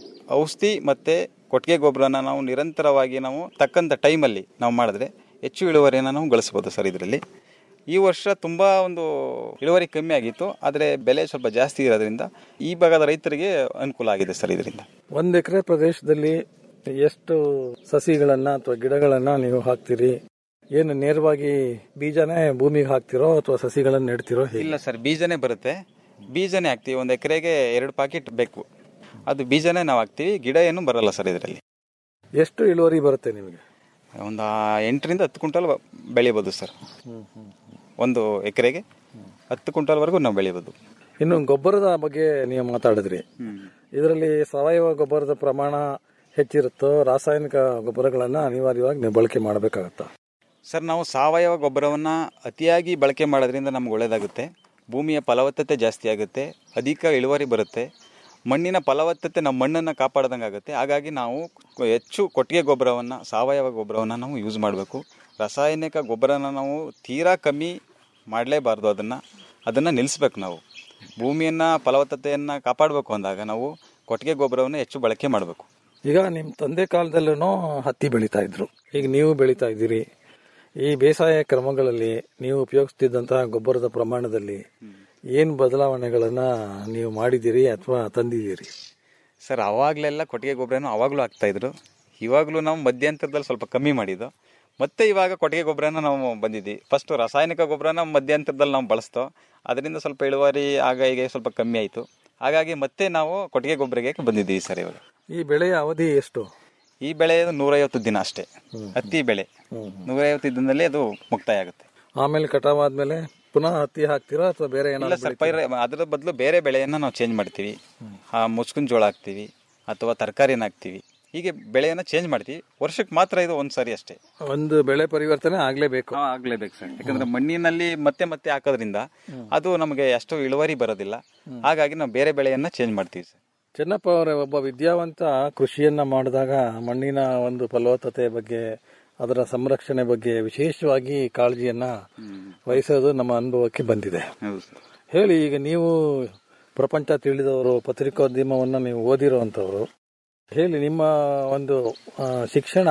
Speaker 14: ಔಷಧಿ ಮತ್ತು ಕೊಟ್ಟಿಗೆ ಗೊಬ್ಬರನ ನಾವು ನಿರಂತರವಾಗಿ ನಾವು ತಕ್ಕಂಥ ಟೈಮಲ್ಲಿ ನಾವು ಮಾಡಿದ್ರೆ ಹೆಚ್ಚು ಇಳುವರಿಯನ್ನು ನಾವು ಗಳಿಸ್ಬೋದು ಸರ್ ಇದರಲ್ಲಿ ಈ ವರ್ಷ ತುಂಬ ಒಂದು ಇಳುವರಿ ಕಮ್ಮಿ ಆಗಿತ್ತು ಆದರೆ ಬೆಲೆ ಸ್ವಲ್ಪ ಜಾಸ್ತಿ ಇರೋದ್ರಿಂದ ಈ ಭಾಗದ ರೈತರಿಗೆ ಅನುಕೂಲ ಆಗಿದೆ ಸರ್ ಇದರಿಂದ
Speaker 13: ಒಂದ್ ಎಕರೆ ಪ್ರದೇಶದಲ್ಲಿ ಎಷ್ಟು ಸಸಿಗಳನ್ನ ಅಥವಾ ಗಿಡಗಳನ್ನ ನೀವು ಹಾಕ್ತೀರಿ ಏನು ನೇರವಾಗಿ ಬೀಜನೇ ಭೂಮಿಗೆ ಹಾಕ್ತಿರೋ ಅಥವಾ ಸಸಿಗಳನ್ನ ನೆಡ್ತಿರೋ ಹೇಗೆ
Speaker 14: ಇಲ್ಲ ಸರ್ ಬೀಜನೇ ಬರುತ್ತೆ ಬೀಜನೇ ಹಾಕ್ತೀವಿ ಒಂದು ಎಕರೆಗೆ ಎರಡು ಪಾಕೆಟ್ ಬೇಕು ಅದು ಬೀಜನೇ ನಾವು ಹಾಕ್ತೀವಿ ಗಿಡ ಏನು ಬರಲ್ಲ ಸರ್ ಇದರಲ್ಲಿ
Speaker 13: ಎಷ್ಟು ಇಳುವರಿ ಬರುತ್ತೆ ನಿಮಗೆ
Speaker 14: ಒಂದು ಎಂಟರಿಂದ ಹತ್ತು ಕ್ವಿಂಟಲ್ ಬೆಳಿಬೋದು ಸರ್ ಒಂದು ಎಕರೆಗೆ ಹತ್ತು ಕ್ವಿಂಟಲ್ವರೆಗೂ ನಾವು ಬೆಳಿಬೋದು
Speaker 13: ಇನ್ನು ಗೊಬ್ಬರದ ಬಗ್ಗೆ ನೀವು ಮಾತಾಡಿದ್ರಿ ಇದರಲ್ಲಿ ಸಾವಯವ ಗೊಬ್ಬರದ ಪ್ರಮಾಣ ಹೆಚ್ಚಿರುತ್ತೋ ರಾಸಾಯನಿಕ ಗೊಬ್ಬರಗಳನ್ನ ಅನಿವಾರ್ಯವಾಗಿ ನೀವು ಬಳಕೆ ಮಾಡಬೇಕಾಗತ್ತಾ
Speaker 14: ಸರ್ ನಾವು ಸಾವಯವ ಗೊಬ್ಬರವನ್ನು ಅತಿಯಾಗಿ ಬಳಕೆ ಮಾಡೋದ್ರಿಂದ ನಮ್ಗೆ ಒಳ್ಳೆಯದಾಗುತ್ತೆ ಭೂಮಿಯ ಫಲವತ್ತತೆ ಜಾಸ್ತಿ ಆಗುತ್ತೆ ಅಧಿಕ ಇಳುವರಿ ಬರುತ್ತೆ ಮಣ್ಣಿನ ಫಲವತ್ತತೆ ನಮ್ಮ ಮಣ್ಣನ್ನು ಕಾಪಾಡ್ದಂಗೆ ಆಗುತ್ತೆ ಹಾಗಾಗಿ ನಾವು ಹೆಚ್ಚು ಕೊಟ್ಟಿಗೆ ಗೊಬ್ಬರವನ್ನು ಸಾವಯವ ಗೊಬ್ಬರವನ್ನು ನಾವು ಯೂಸ್ ಮಾಡಬೇಕು ರಾಸಾಯನಿಕ ಗೊಬ್ಬರನ ನಾವು ತೀರಾ ಕಮ್ಮಿ ಮಾಡಲೇಬಾರ್ದು ಅದನ್ನು ಅದನ್ನು ನಿಲ್ಲಿಸ್ಬೇಕು ನಾವು ಭೂಮಿಯನ್ನು ಫಲವತ್ತತೆಯನ್ನು ಕಾಪಾಡಬೇಕು ಅಂದಾಗ ನಾವು ಕೊಟ್ಟಿಗೆ ಗೊಬ್ಬರವನ್ನು ಹೆಚ್ಚು ಬಳಕೆ ಮಾಡಬೇಕು
Speaker 13: ಈಗ ನಿಮ್ಮ ತಂದೆ ಕಾಲದಲ್ಲೂ ಹತ್ತಿ ಬೆಳೀತಾ ಇದ್ರು ಈಗ ನೀವು ಬೆಳೀತಾ ಇದ್ದೀರಿ ಈ ಬೇಸಾಯ ಕ್ರಮಗಳಲ್ಲಿ ನೀವು ಉಪಯೋಗಿಸ್ತಿದ್ದಂತಹ ಗೊಬ್ಬರದ ಪ್ರಮಾಣದಲ್ಲಿ ಏನು ಬದಲಾವಣೆಗಳನ್ನ ನೀವು ಮಾಡಿದ್ದೀರಿ ಅಥವಾ ತಂದಿದ್ದೀರಿ
Speaker 14: ಸರ್ ಅವಾಗಲೆಲ್ಲ ಕೊಟ್ಟಿಗೆ ಗೊಬ್ಬರನೂ ಅವಾಗಲೂ ಹಾಕ್ತಾಯಿದ್ರು ಇವಾಗಲೂ ನಾವು ಮಧ್ಯಂತರದಲ್ಲಿ ಸ್ವಲ್ಪ ಕಮ್ಮಿ ಮಾಡಿದ್ದು ಮತ್ತೆ ಇವಾಗ ಕೊಟ್ಟಿಗೆ ಗೊಬ್ಬರನ ನಾವು ಬಂದಿದ್ವಿ ಫಸ್ಟ್ ರಾಸಾಯನಿಕ ಗೊಬ್ಬರನ ಮಧ್ಯಂತರದಲ್ಲಿ ನಾವು ಬಳಸ್ತೋ ಅದರಿಂದ ಸ್ವಲ್ಪ ಇಳುವರಿ ಆಗ ಈಗ ಸ್ವಲ್ಪ ಕಮ್ಮಿ ಆಯಿತು ಹಾಗಾಗಿ ಮತ್ತೆ ನಾವು ಕೊಟ್ಟಿಗೆ ಗೊಬ್ಬರಕ್ಕೆ ಬಂದಿದ್ದೀವಿ ಸರ್ ಇವಾಗ
Speaker 13: ಈ ಬೆಳೆಯ ಅವಧಿ ಎಷ್ಟು
Speaker 14: ಈ ಬೆಳೆ ನೂರೈವತ್ತು ದಿನ ಅಷ್ಟೇ ಹತ್ತಿ ಬೆಳೆ ನೂರೈವತ್ತು ದಿನದಲ್ಲಿ ಅದು ಮುಕ್ತಾಯ ಆಗುತ್ತೆ
Speaker 13: ಆಮೇಲೆ ಕಟಾವ್ ಆದ್ಮೇಲೆ ಪುನಃ ಹತ್ತಿ ಹಾಕ್ತೀರಾ ಅಥವಾ ಬೇರೆ
Speaker 14: ಇಲ್ಲ
Speaker 13: ಏನಾದ್ರು
Speaker 14: ಸರ್ ಪೈರ ಅದರ ಬದಲು ಬೇರೆ ಬೆಳೆಯನ್ನು ನಾವು ಚೇಂಜ್ ಮಾಡ್ತೀವಿ ಆ ಮುಸ್ಕಿನ ಜೋಳ ಹಾಕ್ತೀವಿ ಅಥವಾ ತರಕಾರಿನ ಹಾಕ್ತೀವಿ ಹೀಗೆ ಬೆಳೆಯನ್ನು ಚೇಂಜ್ ಮಾಡ್ತೀವಿ ವರ್ಷಕ್ಕೆ ಮಾತ್ರ ಇದು ಒಂದು ಸಾರಿ ಅಷ್ಟೇ
Speaker 13: ಒಂದು ಬೆಳೆ ಪರಿವರ್ತನೆ ಆಗ್ಲೇಬೇಕು
Speaker 14: ಆಗ್ಲೇಬೇಕು ಸರ್ ಯಾಕಂದ್ರೆ ಮಣ್ಣಿನಲ್ಲಿ ಮತ್ತೆ ಮತ್ತೆ ಹಾಕೋದ್ರಿಂದ ಅದು ನಮಗೆ ಅಷ್ಟು ಇಳುವರಿ ಬರೋದಿಲ್ಲ ಹಾಗಾಗಿ ನಾವು ಬೇರೆ ಬೆಳೆಯನ್ನ ಚೇಂಜ್ ಮಾಡ್ತೀವಿ ಸರ್
Speaker 13: ಚೆನ್ನಪ್ಪ ಅವರೇ ಒಬ್ಬ ವಿದ್ಯಾವಂತ ಕೃಷಿಯನ್ನ ಮಾಡಿದಾಗ ಮಣ್ಣಿನ ಒಂದು ಫಲವತ್ತತೆ ಬಗ್ಗೆ ಅದರ ಸಂರಕ್ಷಣೆ ಬಗ್ಗೆ ವಿಶೇಷವಾಗಿ ಕಾಳಜಿಯನ್ನ ವಹಿಸೋದು ನಮ್ಮ ಅನುಭವಕ್ಕೆ ಬಂದಿದೆ
Speaker 14: ಹೌದು ಸರ್
Speaker 13: ಹೇಳಿ ಈಗ ನೀವು ಪ್ರಪಂಚ ತಿಳಿದವರು ಪತ್ರಿಕೋದ್ಯಮವನ್ನ ನೀವು ಓದಿರುವಂತವರು ಹೇಳಿ ನಿಮ್ಮ ಒಂದು ಆ, ಶಿಕ್ಷಣ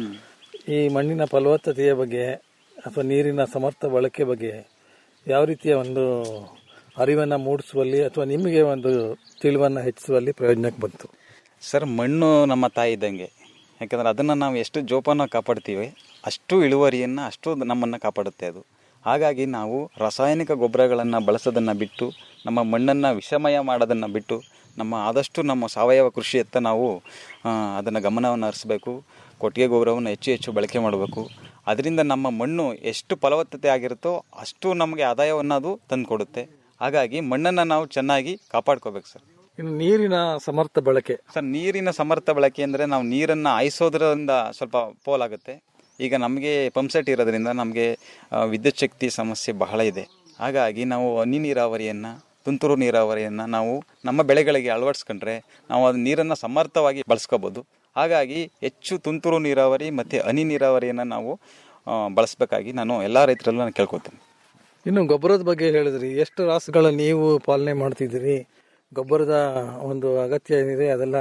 Speaker 13: ಈ ಮಣ್ಣಿನ ಫಲವತ್ತತೆಯ ಬಗ್ಗೆ ಅಥವಾ ನೀರಿನ ಸಮರ್ಥ ಬಳಕೆ ಬಗ್ಗೆ ಯಾವ ರೀತಿಯ ಒಂದು ಅರಿವನ್ನ ಮೂಡಿಸುವಲ್ಲಿ ಅಥವಾ ನಿಮಗೆ ಒಂದು ತಿಳಿವನ್ನ ಹೆಚ್ಚಿಸುವಲ್ಲಿ ಪ್ರಯೋಜನಕ್ಕೆ ಬಂತು
Speaker 14: ಸರ್ ಮಣ್ಣು ನಮ್ಮ ತಾಯಿ ಇದ್ದಂಗೆ ಯಾಕಂದ್ರೆ ಅದನ್ನು ನಾವು ಎಷ್ಟು ಜೋಪಾನ ಕಾಪಾಡ್ತೀವಿ ಅಷ್ಟು ಇಳುವರಿಯನ್ನು ಅಷ್ಟು ನಮ್ಮನ್ನು ಕಾಪಾಡುತ್ತೆ ಅದು ಹಾಗಾಗಿ ನಾವು ರಾಸಾಯನಿಕ ಗೊಬ್ಬರಗಳನ್ನು ಬಳಸೋದನ್ನು ಬಿಟ್ಟು ನಮ್ಮ ಮಣ್ಣನ್ನು ವಿಷಮಯ ಮಾಡೋದನ್ನು ಬಿಟ್ಟು ನಮ್ಮ ಆದಷ್ಟು ನಮ್ಮ ಸಾವಯವ ಕೃಷಿಯತ್ತ ನಾವು ಅದನ್ನು ಗಮನವನ್ನು ಹರಿಸ್ಬೇಕು ಕೊಟ್ಟಿಗೆ ಗೊಬ್ಬರವನ್ನು ಹೆಚ್ಚು ಹೆಚ್ಚು ಬಳಕೆ ಮಾಡಬೇಕು ಅದರಿಂದ ನಮ್ಮ ಮಣ್ಣು ಎಷ್ಟು ಫಲವತ್ತತೆ ಆಗಿರುತ್ತೋ ಅಷ್ಟು ನಮಗೆ ಆದಾಯವನ್ನು ಅದು ತಂದು ಕೊಡುತ್ತೆ ಹಾಗಾಗಿ ಮಣ್ಣನ್ನು ನಾವು ಚೆನ್ನಾಗಿ ಕಾಪಾಡ್ಕೋಬೇಕು ಸರ್
Speaker 13: ಇನ್ನು ನೀರಿನ ಸಮರ್ಥ ಬಳಕೆ
Speaker 14: ಸರ್ ನೀರಿನ ಸಮರ್ಥ ಬಳಕೆ ಅಂದರೆ ನಾವು ನೀರನ್ನು ಹಾಯಿಸೋದ್ರಿಂದ ಸ್ವಲ್ಪ ಪೋಲಾಗುತ್ತೆ ಈಗ ನಮಗೆ ಪಂಪ್ಸೆಟ್ ಇರೋದ್ರಿಂದ ನಮಗೆ ಆ, ವಿದ್ಯುತ್ ಶಕ್ತಿ ಸಮಸ್ಯೆ ಬಹಳ ಇದೆ ಹಾಗಾಗಿ ನಾವು ಹನಿ ನೀರಾವರಿಯನ್ನು ತುಂತುರು ನೀರಾವರಿಯನ್ನು ನಾವು ನಮ್ಮ ಬೆಳೆಗಳಿಗೆ ಅಳವಡಿಸ್ಕೊಂಡ್ರೆ ನಾವು ಅದು ನೀರನ್ನು ಸಮರ್ಥವಾಗಿ ಬಳಸ್ಕೋಬೋದು ಹಾಗಾಗಿ ಹೆಚ್ಚು ತುಂತುರು ನೀರಾವರಿ ಮತ್ತು ಹನಿ ನೀರಾವರಿಯನ್ನು ನಾವು ಆ, ಬಳಸಬೇಕಾಗಿ ನಾನು ಎಲ್ಲ ರೈತರಲ್ಲೂ ನಾನು ಕೇಳ್ಕೊತೀನಿ
Speaker 13: ಇನ್ನು ಗೊಬ್ಬರದ ಬಗ್ಗೆ ಹೇಳಿದ್ರಿ ಎಷ್ಟು ರಾಸುಗಳ ನೀವು ಪಾಲನೆ ಮಾಡ್ತಿದ್ದೀರಿ ಗೊಬ್ಬರದ ಒಂದು ಅಗತ್ಯ ಏನಿದೆ ಅದೆಲ್ಲ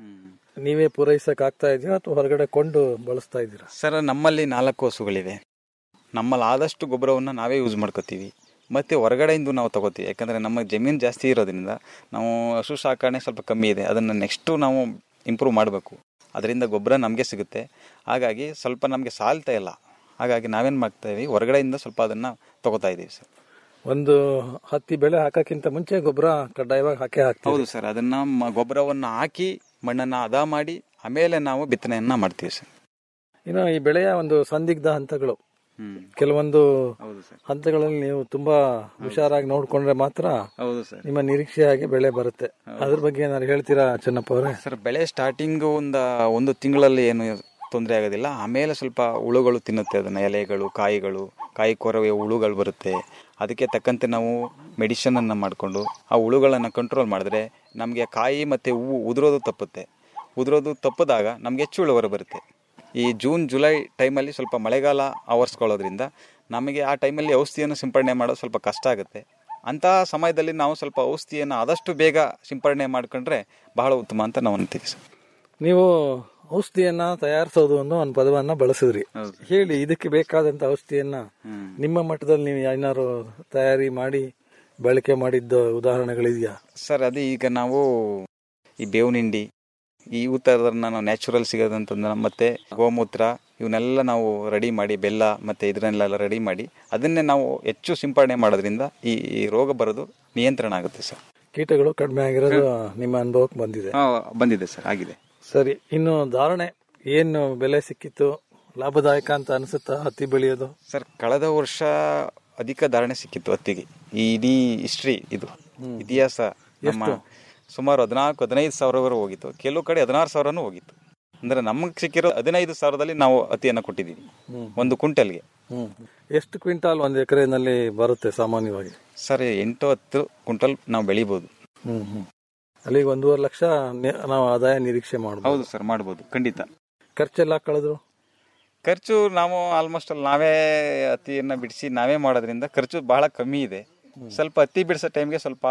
Speaker 13: ನೀವೇ ಪೂರೈಸಕ್ ಆಗ್ತಾ ಇದೆಯಾ ಅಥವಾ ಹೊರಗಡೆ ಕೊಂಡು ಬಳಸ್ತಾ ಇದ್ದೀರಾ
Speaker 14: ಸರ್ ನಮ್ಮಲ್ಲಿ ನಾಲ್ಕು ಹಸುಗಳಿವೆ ನಮ್ಮಲ್ಲಿ ಆದಷ್ಟು ಗೊಬ್ಬರವನ್ನು ನಾವೇ ಯೂಸ್ ಮಾಡ್ಕೋತೀವಿ ಮತ್ತು ಹೊರಗಡೆಯಿಂದ ನಾವು ತಗೋತೀವಿ ಯಾಕಂದರೆ ನಮ್ಮ ಜಮೀನು ಜಾಸ್ತಿ ಇರೋದ್ರಿಂದ ನಾವು ಹಸು ಸಾಕಣೆ ಸ್ವಲ್ಪ ಕಮ್ಮಿ ಇದೆ ಅದನ್ನು ನೆಕ್ಸ್ಟು ನಾವು ಇಂಪ್ರೂವ್ ಮಾಡಬೇಕು ಅದರಿಂದ ಗೊಬ್ಬರ ನಮಗೆ ಸಿಗುತ್ತೆ ಹಾಗಾಗಿ ಸ್ವಲ್ಪ ನಮಗೆ ಸಾಲ್ತಾ ಇಲ್ಲ ಹಾಗಾಗಿ ನಾವೇನು ಮಾಡ್ತಾಯಿದ್ದೀವಿ ಹೊರಗಡೆಯಿಂದ ಸ್ವಲ್ಪ ಅದನ್ನು ತಗೋತಾ ಇದ್ದೀವಿ ಸರ್
Speaker 13: ಒಂದು ಹತ್ತಿ ಬೆಳೆ ಹಾಕಕ್ಕಿಂತ ಮುಂಚೆ ಗೊಬ್ಬರ ಕಡ್ಡಾಯವಾಗಿ ಹಾಕೇ ಹಾಕ್ತೀವಿ
Speaker 14: ಹೌದು ಸರ್ ಅದನ್ನು ಮ- ಗೊಬ್ಬರವನ್ನು ಹಾಕಿ ಮಣ್ಣನ್ನು ಹದ ಮಾಡಿ ಆಮೇಲೆ ನಾವು ಬಿತ್ತನೆಯನ್ನು ಮಾಡ್ತೀವಿ ಸರ್
Speaker 13: ಇನ್ನು ಈ ಬೆಳೆಯ ಒಂದು ಸಂದಿಗ್ಧ ಹಂತಗಳು
Speaker 14: ಹ್ಮ್.
Speaker 13: ಕೆಲವೊಂದು
Speaker 14: ಹೌದು ಸರ್
Speaker 13: ಹಂತಗಳಲ್ಲಿ ನೀವು ತುಂಬಾ ಹುಷಾರಾಗಿ ನೋಡ್ಕೊಂಡ್ರೆ ಮಾತ್ರ
Speaker 14: ಹೌದು ಸರ್
Speaker 13: ನಿಮ್ಮ ನಿರೀಕ್ಷೆ ಹಾಗೆ ಬೆಳೆ ಬರುತ್ತೆ ಅದ್ರ ಬಗ್ಗೆ ಏನಾದ್ರು ಹೇಳ್ತೀರಾ ಚೆನ್ನಪ್ಪ ಅವರೇ
Speaker 14: ಸರ್ ಬೆಳೆ ಸ್ಟಾರ್ಟಿಂಗು ಒಂದು ಒಂದು ತಿಂಗಳಲ್ಲಿ ಏನು ತೊಂದರೆ ಆಗೋದಿಲ್ಲ ಆಮೇಲೆ ಸ್ವಲ್ಪ ಹುಳುಗಳು ತಿನ್ನುತ್ತೆ ಅದನ್ನು ಎಲೆಗಳು ಕಾಯಿಗಳು ಕಾಯಿ ಕೊರವೆ ಹುಳುಗಳು ಬರುತ್ತೆ ಅದಕ್ಕೆ ತಕ್ಕಂತೆ ನಾವು ಮೆಡಿಷನನ್ನು ಮಾಡಿಕೊಂಡು ಆ ಹುಳುಗಳನ್ನು ಕಂಟ್ರೋಲ್ ಮಾಡಿದ್ರೆ ನಮಗೆ ಕಾಯಿ ಮತ್ತು ಹೂವು ಉದುರೋದು ತಪ್ಪುತ್ತೆ ಉದುರೋದು ತಪ್ಪಿದಾಗ ನಮಗೆ ಹೆಚ್ಚು ಇಳುವರಿ ಬರುತ್ತೆ ಈ ಜೂನ್ ಜುಲೈ ಟೈಮಲ್ಲಿ ಸ್ವಲ್ಪ ಮಳೆಗಾಲ ಆವರಿಸ್ಕೊಳ್ಳೋದ್ರಿಂದ ನಮಗೆ ಆ ಟೈಮಲ್ಲಿ ಔಷಧಿಯನ್ನು ಸಿಂಪಡಣೆ ಮಾಡೋದು ಸ್ವಲ್ಪ ಕಷ್ಟ ಆಗುತ್ತೆ ಅಂತಹ ಸಮಯದಲ್ಲಿ ನಾವು ಸ್ವಲ್ಪ ಔಷಧಿಯನ್ನು ಆದಷ್ಟು ಬೇಗ ಸಿಂಪಡಣೆ ಮಾಡ್ಕೊಂಡ್ರೆ ಬಹಳ ಉತ್ತಮ ಅಂತ ನಾವು ಅಂತೀವಿ ಸರ್
Speaker 13: ನೀವು ಔಷಧಿಯನ್ನ ತಯಾರಿಸೋದು ಅನ್ನೋ ಒಂದು ಪದವನ್ನ ಬಳಸಿದ್ರಿ ಹೇಳಿ ಇದಕ್ಕೆ ಬೇಕಾದಂತ ಔಷಧಿಯನ್ನ ನಿಮ್ಮ ಮಟ್ಟದಲ್ಲಿ ನೀವು ಏನಾದ್ರು ತಯಾರಿ ಮಾಡಿ ಬಳಕೆ ಮಾಡಿದ್ದ ಉದಾಹರಣೆಗಳಿದೆಯಾ
Speaker 14: ಸರ್ ಅದೇ ಈಗ ನಾವು ಈ ಬೇವಿನ ಹಿಂಡಿ ಈ ಥರದನ್ನ ನಾವು ನ್ಯಾಚುರಲ್ ಸಿಗೋದಂತಂದ್ರೆ ಮತ್ತೆ ಗೋಮೂತ್ರ ಇವನ್ನೆಲ್ಲ ನಾವು ರೆಡಿ ಮಾಡಿ ಬೆಲ್ಲ ಮತ್ತೆ ಇದನ್ನೆಲ್ಲ ರೆಡಿ ಮಾಡಿ ಅದನ್ನೇ ನಾವು ಹೆಚ್ಚು ಸಿಂಪಡಣೆ ಮಾಡೋದ್ರಿಂದ ಈ ಈ ರೋಗ ಬರೋದು ನಿಯಂತ್ರಣ ಆಗುತ್ತೆ ಸರ್
Speaker 13: ಕೀಟಗಳು ಕಡಿಮೆ ಆಗಿರೋದು ನಿಮ್ಮ ಅನುಭವಕ್ಕೆ ಬಂದಿದೆ
Speaker 14: ಬಂದಿದೆ ಸರ್ ಆಗಿದೆ
Speaker 13: ಸರಿ ಇನ್ನು ಧಾರಣೆ ಏನು ಬೆಲೆ ಸಿಕ್ಕಿತ್ತು ಲಾಭದಾಯಕ ಅಂತ ಅನಿಸುತ್ತಾ ಹತ್ತಿ ಬೆಳೆಯೋದು
Speaker 14: ಸರ್ ಕಳೆದ ವರ್ಷ ಅಧಿಕ ಧಾರಣೆ ಸಿಕ್ಕಿತ್ತು ಹತ್ತಿಗೆ ಈ ಇಡೀ ಹಿಸ್ಟ್ರಿ ಇದು ಇತಿಹಾಸ ನಮ್ಮ ಸುಮಾರು ಹದಿನಾಲ್ಕು ಹದಿನೈದು ಸಾವಿರವರೆಗೂ ಹೋಗಿತ್ತು ಕೆಲವು ಕಡೆ ಹದಿನಾರು ಸಾವಿರನೂ ಹೋಗಿತ್ತು ಅಂದ್ರೆ ನಮಗೆ ಸಿಕ್ಕಿರೋ ಹದಿನೈದು ಸಾವಿರದಲ್ಲಿ ನಾವು ಹತ್ತಿಯನ್ನು ಕೊಟ್ಟಿದ್ದೀವಿ ಒಂದು ಕ್ವಿಂಟಲ್ಗೆ
Speaker 13: ಹ್ಮ್ ಎಷ್ಟು ಕ್ವಿಂಟಾಲ್ ಒಂದು ಎಕರೆನಲ್ಲಿ ಬರುತ್ತೆ ಸಾಮಾನ್ಯವಾಗಿ
Speaker 14: ಸರ್ ಎಂಟು ಹತ್ತು ಕ್ವಿಂಟಲ್ ನಾವು ಬೆಳಿಬೋದು
Speaker 13: ಹ್ಮ್ ಹ್ಮ್ ಅಲ್ಲಿಗೆ ಒಂದೂವರೆ ಲಕ್ಷ ನೆ- ನಾವು ಆದಾಯ ನಿರೀಕ್ಷೆ ಮಾಡಬಹುದು
Speaker 14: ಹೌದು ಸರ್ ಮಾಡ್ಬೋದು ಖಂಡಿತ
Speaker 13: ಖರ್ಚೆಲ್ಲ ಕಳೆದ್ರು
Speaker 14: ಖರ್ಚು ನಾವು ಆಲ್ಮೋಸ್ಟ್ ಅಲ್ಲಿ ನಾವೇ ಹತ್ತಿಯನ್ನ ಬಿಡಿಸಿ ನಾವೇ ಮಾಡೋದ್ರಿಂದ ಖರ್ಚು ಬಹಳ ಕಮ್ಮಿ ಇದೆ ಸ್ವಲ್ಪ ಹತ್ತಿ ಬಿಡಿಸೋ ಟೈಮ್ಗೆ ಸ್ವಲ್ಪ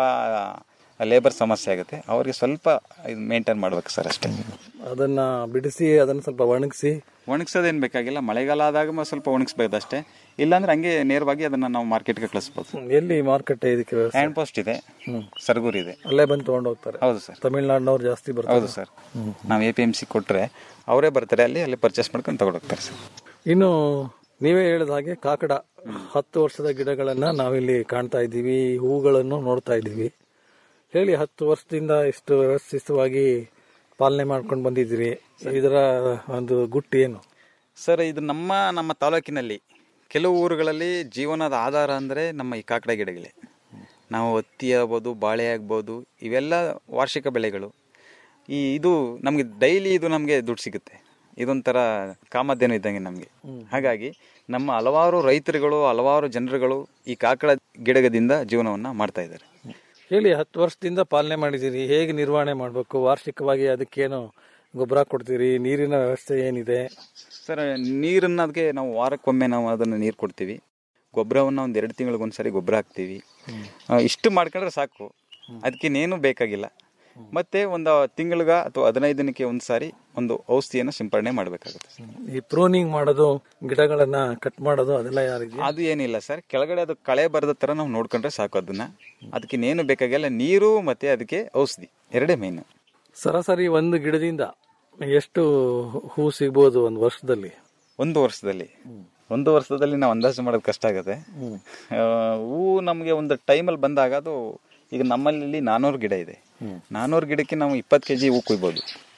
Speaker 14: ಲೇಬರ್ ಸಮಸ್ಯೆ ಆಗುತ್ತೆ ಅವ್ರಿಗೆ ಸ್ವಲ್ಪ ಇದು ಮೇಂಟೈನ್ ಮಾಡ್ಬೇಕು ಸರ್ ಅಷ್ಟೇ
Speaker 13: ಅದನ್ನ ಬಿಡಿಸಿ ಅದನ್ನ ಸ್ವಲ್ಪ ಒಣಗಿಸಿ
Speaker 14: ಒಣಗಿಸೋದೇನು ಬೇಕಾಗಿಲ್ಲ ಮಳೆಗಾಲ ಆದಾಗ ಮ- ಸ್ವಲ್ಪ ಒಣಗಿಸ್ಬೇಕು ಅಷ್ಟೇ ಇಲ್ಲಾಂದ್ರೆ ಹಂಗೆ ನೇರವಾಗಿ ಅದನ್ನ ನಾವು ಮಾರ್ಕೆಟ್ಗೆ ಕಳಿಸ್ಬೋದು
Speaker 13: ಎಲ್ಲಿ ಮಾರ್ಕೆಟ್ ಇದಕ್ಕೆ ವ್ಯವಸ್ಥೆ?
Speaker 14: ಹ್ಯಾಂಡ್ ಪೋಸ್ಟ್ ಇದೆ ಸರ್ಗೂರ್ ಇದೆ
Speaker 13: ಅಲ್ಲೇ ಬಂದು ತಗೊಂಡು ಹೋಗ್ತಾರೆ
Speaker 14: ಹೌದು ಸರ್
Speaker 13: ತಮಿಳ್ನಾಡಿನವ್ರು ಜಾಸ್ತಿ ಬರ್ತಾರೆ
Speaker 14: ಹೌದು ಸರ್ ನಾವು ಎ ಪಿ ಎಮ್ ಸಿ ಕೊಟ್ಟರೆ ಅವರೇ ಬರ್ತಾರೆ ಅಲ್ಲಿ ಅಲ್ಲಿ ಪರ್ಚೇಸ್ ಮಾಡ್ಕೊಂಡು ತಗೊಂಡೋಗ್ತಾರೆ ಸರ್
Speaker 13: ಇನ್ನು ನೀವೇ ಹೇಳಿದ ಹಾಗೆ ಕಾಕಡ ಹತ್ತು ವರ್ಷದ ಗಿಡಗಳನ್ನ ನಾವಿಲ್ಲಿ ಕಾಣ್ತಾ ಇದ್ದೀವಿ ಹೂಗಳನ್ನು ನೋಡ್ತಾ ಇದ್ದೀವಿ ಹೇಳಿ ಹತ್ತು ವರ್ಷದಿಂದ ಇಷ್ಟು ವ್ಯವಸ್ಥಿತವಾಗಿ ಪಾಲನೆ ಮಾಡ್ಕೊಂಡು ಬಂದಿದ್ದೀರಿ ಇದರ ಒಂದು ಗುಟ್ಟು ಏನು
Speaker 14: ಸರ್ ಇದು ನಮ್ಮ ನಮ್ಮ ತಾಲೂಕಿನಲ್ಲಿ ಕೆಲವು ಊರುಗಳಲ್ಲಿ ಜೀವನದ ಆಧಾರ ಅಂದರೆ ನಮ್ಮ ಈ ಕಾಕಡ ಗಿಡಗಳೇ ನಾವು ಹತ್ತಿ ಆಗ್ಬೋದು ಬಾಳೆ ಆಗ್ಬೋದು ಇವೆಲ್ಲ ವಾರ್ಷಿಕ ಬೆಳೆಗಳು ಈ ಇದು ನಮಗೆ ಡೈಲಿ ಇದು ನಮಗೆ ದುಡ್ಡು ಸಿಗುತ್ತೆ ಇದೊಂಥರ ಕಾಮಧೇನು ಇದ್ದಂಗೆ ನಮಗೆ ಹಾಗಾಗಿ ನಮ್ಮ ಹಲವಾರು ರೈತರುಗಳು ಹಲವಾರು ಜನರುಗಳು ಈ ಕಾಕಡ ಗಿಡಗದಿಂದ ಜೀವನವನ್ನು ಮಾಡ್ತಾ ಇದ್ದಾರೆ
Speaker 13: ಹೇಳಿ ಹತ್ತು ವರ್ಷದಿಂದ ಪಾಲನೆ ಮಾಡಿದ್ದೀರಿ ಹೇಗೆ ನಿರ್ವಹಣೆ ಮಾಡಬೇಕು ವಾರ್ಷಿಕವಾಗಿ ಅದಕ್ಕೇನು ಗೊಬ್ಬರ ಕೊಡ್ತೀರಿ ನೀರಿನ ವ್ಯವಸ್ಥೆ ಏನಿದೆ
Speaker 14: ಸರ್ ನೀರನ್ನು ಅದಕ್ಕೆ ನಾವು ವಾರಕ್ಕೊಮ್ಮೆ ನಾವು ಅದನ್ನು ನೀರು ಕೊಡ್ತೀವಿ ಗೊಬ್ಬರವನ್ನು ಒಂದು ಎರಡು ತಿಂಗಳಿಗೊಂದ್ಸರಿ ಗೊಬ್ಬರ ಹಾಕ್ತೀವಿ ಆ, ಇಷ್ಟು ಮಾಡ್ಕೊಂಡ್ರೆ ಸಾಕು ಅದಕ್ಕೇನೇನು ಬೇಕಾಗಿಲ್ಲ ಮತ್ತೆ ಒಂದು ತಿಂಗಳಿಗೆ ಅಥವಾ ಹದಿನೈದು ದಿನಕ್ಕೆ ಒಂದು ಸಾರಿ ಒಂದು ಔಷಧಿಯನ್ನು ಸಿಂಪಡಣೆ ಮಾಡಬೇಕಾಗುತ್ತೆ
Speaker 13: ಈ ಪ್ರೂನಿಂಗ್ ಮಾಡೋದು ಗಿಡಗಳನ್ನ ಕಟ್ ಮಾಡೋದು ಅದೆಲ್ಲ ಯಾರಿಗೆ
Speaker 14: ಅದು ಏನಿಲ್ಲ ಸರ್ ಕೆಳಗಡೆ ಅದು ಕಳೆ ಬರದ ತರ ನಾವು ನೋಡ್ಕೊಂಡ್ರೆ ಸಾಕು ಅದನ್ನ ಅದಕ್ಕೇನೇನು ಬೇಕಾಗಿಲ್ಲ ನೀರು ಮತ್ತೆ ಅದಕ್ಕೆ ಔಷಧಿ ಎರಡೇ ಮೇನ್
Speaker 13: ಸರಾಸರಿ ಒಂದು ಗಿಡದಿಂದ ಎಷ್ಟು ಹೂ ಸಿಗ್ಬೋದು ಒಂದು ವರ್ಷದಲ್ಲಿ
Speaker 14: ಒಂದು ವರ್ಷದಲ್ಲಿ ಒಂದು ವರ್ಷದಲ್ಲಿ ನಾವು ಅಂದಾಜು ಮಾಡೋದು ಕಷ್ಟ ಆಗುತ್ತೆ ಆ, ಹೂವು ನಮಗೆ ಒಂದು ಟೈಮಲ್ಲಿ ಬಂದಾಗ ಅದು ಈಗ ನಮ್ಮಲ್ಲಿ ನಾನೂರು ಗಿಡ ಇದೆ ನಾನೂರು ಗಿಡಕ್ಕೆ ನಾವು ಇಪ್ಪತ್ತು ಕೆಜಿ ಹೂ ಕುಯ್ಬೋದು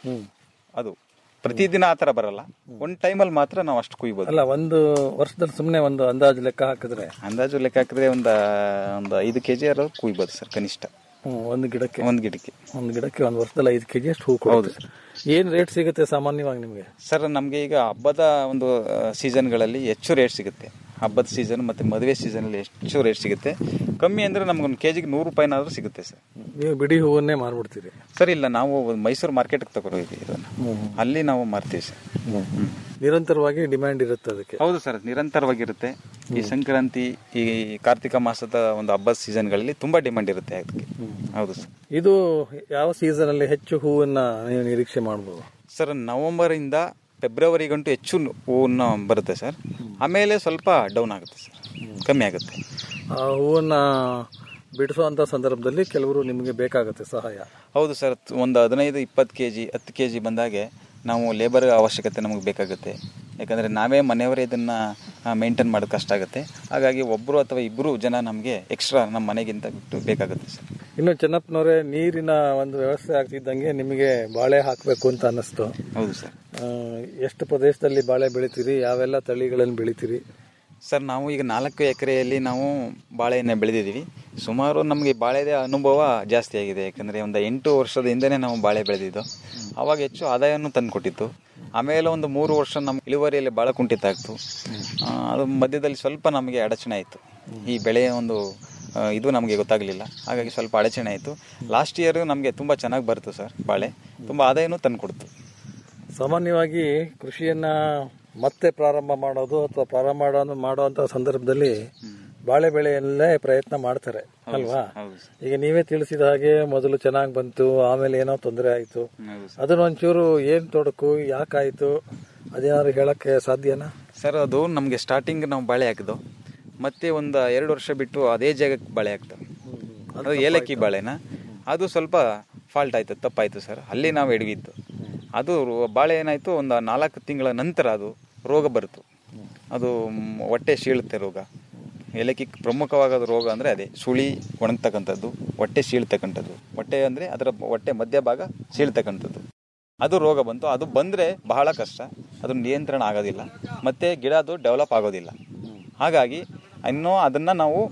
Speaker 14: ಅದು ಪ್ರತಿದಿನ ಆ ಥರ ಬರಲ್ಲ ಒಂದು ಟೈಮಲ್ಲಿ ಮಾತ್ರ ನಾವು ಅಷ್ಟು ಕುಯ್ಬೋದು
Speaker 13: ಅಲ್ಲ ಒಂದು ವರ್ಷದಲ್ಲಿ ಸುಮ್ಮನೆ ಒಂದು ಅಂದಾಜು ಲೆಕ್ಕ ಹಾಕಿದ್ರೆ
Speaker 14: ಅಂದಾಜು ಲೆಕ್ಕ ಹಾಕಿದ್ರೆ ಒಂದು ಒಂದು ಐದು ಕೆಜಿ ಯಾರು ಕುಯ್ಬೋದು ಸರ್ ಕನಿಷ್ಠ
Speaker 13: ಹ್ಮ್, ಒಂದು ಗಿಡಕ್ಕೆ
Speaker 14: ಒಂದು ಗಿಡಕ್ಕೆ
Speaker 13: ಒಂದು ಗಿಡಕ್ಕೆ ಒಂದು ವರ್ಷದಲ್ಲಿ ಐದು ಕೆಜಿ ಅಷ್ಟು ಹೂ ಕೊಡುತ್ತೆ ಏನ್ ರೇಟ್ ಸಿಗುತ್ತೆ ಸಾಮಾನ್ಯವಾಗಿ ನಿಮಗೆ
Speaker 14: ಸರ್ ನಮಗೆ ಈಗ ಹಬ್ಬದ ಒಂದು ಸೀಸನ್ಗಳಲ್ಲಿ ಹೆಚ್ಚು ರೇಟ್ ಸಿಗುತ್ತೆ ಹಬ್ಬದ ಸೀಸನ್ ಮತ್ತೆ ಮದುವೆ ಸೀಸನಲ್ಲಿ ಹೆಚ್ಚು ರೇಟ್ ಸಿಗುತ್ತೆ ಕಮ್ಮಿ ಅಂದ್ರೆ ನಮ್ಗೊಂದು ಕೆಜಿಗೆ ನೂರು ರೂಪಾಯಿನಾದ್ರೂ ಸಿಗುತ್ತೆ ಸರ್
Speaker 13: ನೀವು ಬಿಡಿ ಹೂವನ್ನೇ ಮಾರ್ಬಿಡ್ತೀರಿ
Speaker 14: ಸರ್ ಇಲ್ಲ ನಾವು ಮೈಸೂರು ಮಾರ್ಕೆಟ್ಗೆ ತಗೊಂಡೋಗಿದ್ದೀವಿ ಇದನ್ನು ಅಲ್ಲಿ ನಾವು ಮಾರ್ತೀವಿ ಸರ್
Speaker 13: ನಿರಂತರವಾಗಿ ಡಿಮ್ಯಾಂಡ್ ಇರುತ್ತೆ ಅದಕ್ಕೆ
Speaker 14: ಹೌದು ಸರ್ ನಿರಂತರವಾಗಿರುತ್ತೆ ಈ ಸಂಕ್ರಾಂತಿ ಈ ಕಾರ್ತಿಕ ಮಾಸದ ಒಂದು ಹಬ್ಬದ ಸೀಸನ್ಗಳಲ್ಲಿ ತುಂಬಾ ಡಿಮಾಂಡ್ ಇರುತ್ತೆ ಅದಕ್ಕೆ ಹೌದು ಸರ್
Speaker 13: ಇದು ಯಾವ ಸೀಸನ್ ಅಲ್ಲಿ ಹೆಚ್ಚು ಹೂವನ್ನ ನೀವು ನಿರೀಕ್ಷೆ ಮಾಡಬಹುದು
Speaker 14: ಸರ್ ನವೆಂಬರ್ ಇಂದ ಫೆಬ್ರವರಿ ಗಂಟು ಹೆಚ್ಚು ಹೂವನ್ನ ಬರುತ್ತೆ ಸರ್ ಆಮೇಲೆ ಸ್ವಲ್ಪ ಡೌನ್ ಆಗುತ್ತೆ ಸರ್ ಕಮ್ಮಿ ಆಗುತ್ತೆ
Speaker 13: ಆ ಹೂವನ್ನ ಬಿಡಿಸುವಂತ ಸಂದರ್ಭದಲ್ಲಿ ಕೆಲವರು ನಿಮಗೆ ಬೇಕಾಗುತ್ತೆ ಸಹಾಯ
Speaker 14: ಹೌದು ಸರ್ ಒಂದು ಹದಿನೈದು ಇಪ್ಪತ್ತು ಕೆ ಜಿ ಹತ್ತು ಕೆ ಜಿ ಬಂದಾಗೆ ನಾವು ಲೇಬರ್ ಅವಶ್ಯಕತೆ ನಮಗೆ ಬೇಕಾಗುತ್ತೆ ಯಾಕಂದರೆ ನಾವೇ ಮನೆಯವರೇ ಇದನ್ನು ಮೇಂಟೈನ್ ಮಾಡೋದು ಕಷ್ಟ ಆಗುತ್ತೆ ಹಾಗಾಗಿ ಒಬ್ಬರು ಅಥವಾ ಇಬ್ಬರು ಜನ ನಮಗೆ ಎಕ್ಸ್ಟ್ರಾ ನಮ್ಮ ಮನೆಗಿಂತ ಬಿಟ್ಟು ಬೇಕಾಗುತ್ತೆ ಸರ್
Speaker 13: ಇನ್ನು ಚೆನ್ನಪ್ಪನವರೇ ನೀರಿನ ಒಂದು ವ್ಯವಸ್ಥೆ ಆಗ್ತಿದ್ದಂಗೆ ನಿಮಗೆ ಬಾಳೆ ಹಾಕಬೇಕು ಅಂತ ಅನ್ನಿಸ್ತು
Speaker 14: ಹೌದು ಸರ್
Speaker 13: ಆ, ಎಷ್ಟು ಪ್ರದೇಶದಲ್ಲಿ ಬಾಳೆ ಬೆಳಿತೀರಿ ಯಾವೆಲ್ಲ ತಳಿಗಳನ್ನು ಬೆಳಿತೀರಿ
Speaker 14: ಸರ್ ನಾವು ಈಗ ನಾಲ್ಕು ಎಕರೆಯಲ್ಲಿ ನಾವು ಬಾಳೆಯನ್ನು ಬೆಳೆದಿದ್ದೀವಿ ಸುಮಾರು ನಮಗೆ ಬಾಳೆದ ಅನುಭವ ಜಾಸ್ತಿ ಆಗಿದೆ ಯಾಕಂದರೆ ಒಂದು ಎಂಟು ವರ್ಷದ ಹಿಂದೆನೇ ನಾವು ಬಾಳೆ ಬೆಳೆದಿದ್ದು ಆವಾಗ ಹೆಚ್ಚು ಆದಾಯವನ್ನು ತಂದು ಕೊಟ್ಟಿತ್ತು ಆಮೇಲೆ ಒಂದು ಮೂರು ವರ್ಷ ನಮ್ಮ ಇಳುವರಿಯಲ್ಲಿ ಭಾಳ ಕುಂಠಿತ ಆಗ್ತು ಆ, ಅದು ಮಧ್ಯದಲ್ಲಿ ಸ್ವಲ್ಪ ನಮಗೆ ಅಡಚಣೆ ಆಯಿತು ಈ ಬೆಳೆಯ ಒಂದು ಆ, ಇದು ನಮಗೆ ಗೊತ್ತಾಗಲಿಲ್ಲ ಹಾಗಾಗಿ ಸ್ವಲ್ಪ ಅಡಚಣೆ ಆಯಿತು ಲಾಸ್ಟ್ ಇಯರ್ ನಮಗೆ ತುಂಬ ಚೆನ್ನಾಗಿ ಬರ್ತು ಸರ್ ಬಾಳೆ ತುಂಬ ಆದಾಯನೂ ತಂದು ಕೊಡ್ತು
Speaker 13: ಸಾಮಾನ್ಯವಾಗಿ ಕೃಷಿಯನ್ನ ಮತ್ತೆ ಪ್ರಾರಂಭ ಮಾಡೋದು ಅಥವಾ ಪ್ರಾರಂಭ ಮಾಡೋ ಮಾಡುವಂತ ಸಂದರ್ಭದಲ್ಲಿ ಬಾಳೆ ಬೆಳೆಯಲ್ಲೇ ಪ್ರಯತ್ನ ಮಾಡ್ತಾರೆ ಅಲ್ವಾ ಈಗ ನೀವೇ ತಿಳಿಸಿದ ಹಾಗೆ ಮೊದಲು ಚೆನ್ನಾಗಿ ಬಂತು ಆಮೇಲೆ ಏನೋ ತೊಂದರೆ ಆಯ್ತು ಅದನ್ನ ಒಂಚೂರು ಏನ್ ತೊಡಕು ಯಾಕಾಯ್ತು ಅದೇನಾದ್ರು ಹೇಳಕ್ಕೆ ಸಾಧ್ಯನಾ
Speaker 14: ಸರ್ ಅದು ನಮಗೆ ಸ್ಟಾರ್ಟಿಂಗ್ ನಾವು ಬಾಳೆ ಹಾಕಿದ್ದು ಮತ್ತೆ ಒಂದು ಎರಡು ವರ್ಷ ಬಿಟ್ಟು ಅದೇ ಜಾಗಕ್ಕೆ ಬಾಳೆ ಹಾಕ್ತವೆ ಅದು ಏಲಕ್ಕಿ ಬಾಳೆನ ಅದು ಸ್ವಲ್ಪ ಫಾಲ್ಟ್ ಆಯ್ತು ತಪ್ಪಾಯ್ತು ಸರ್ ಅಲ್ಲಿ ನಾವು ಎಡವಿದ್ದು ಅದು ರೋ- ಬಾಳೆ ಏನಾಯ್ತು ಒಂದು ನಾಲ್ಕು ತಿಂಗಳ ನಂತರ ಅದು ರೋಗ ಬಂತು ಅದು ಮ್, ಹೊಟ್ಟೆ ಶೀಳುತ್ತೆ ರೋಗ ಏಲಕ್ಕಿ ಪ್ರಮುಖವಾದ ರೋಗ ಅಂದರೆ ಅದೇ ಸುಳಿ ಒಣಗ್ತಕ್ಕಂಥದ್ದು ಹೊಟ್ಟೆ ಸೀಳ್ತಕ್ಕಂಥದ್ದು ಹೊಟ್ಟೆ ಅಂದರೆ ಅದರ ಹೊಟ್ಟೆ ಮಧ್ಯಭಾಗ ಸೀಳ್ತಕ್ಕಂಥದ್ದು ಅದು ರೋಗ ಬಂತು ಅದು ಬಂದರೆ ಬಹಳ ಕಷ್ಟ ಅದು ನಿಯಂತ್ರಣ ಆಗೋದಿಲ್ಲ ಮತ್ತು ಗಿಡ ಅದು ಡೆವಲಪ್ ಆಗೋದಿಲ್ಲ ಹಾಗಾಗಿ ಇನ್ನೂ ಅದನ್ನು ನಾವು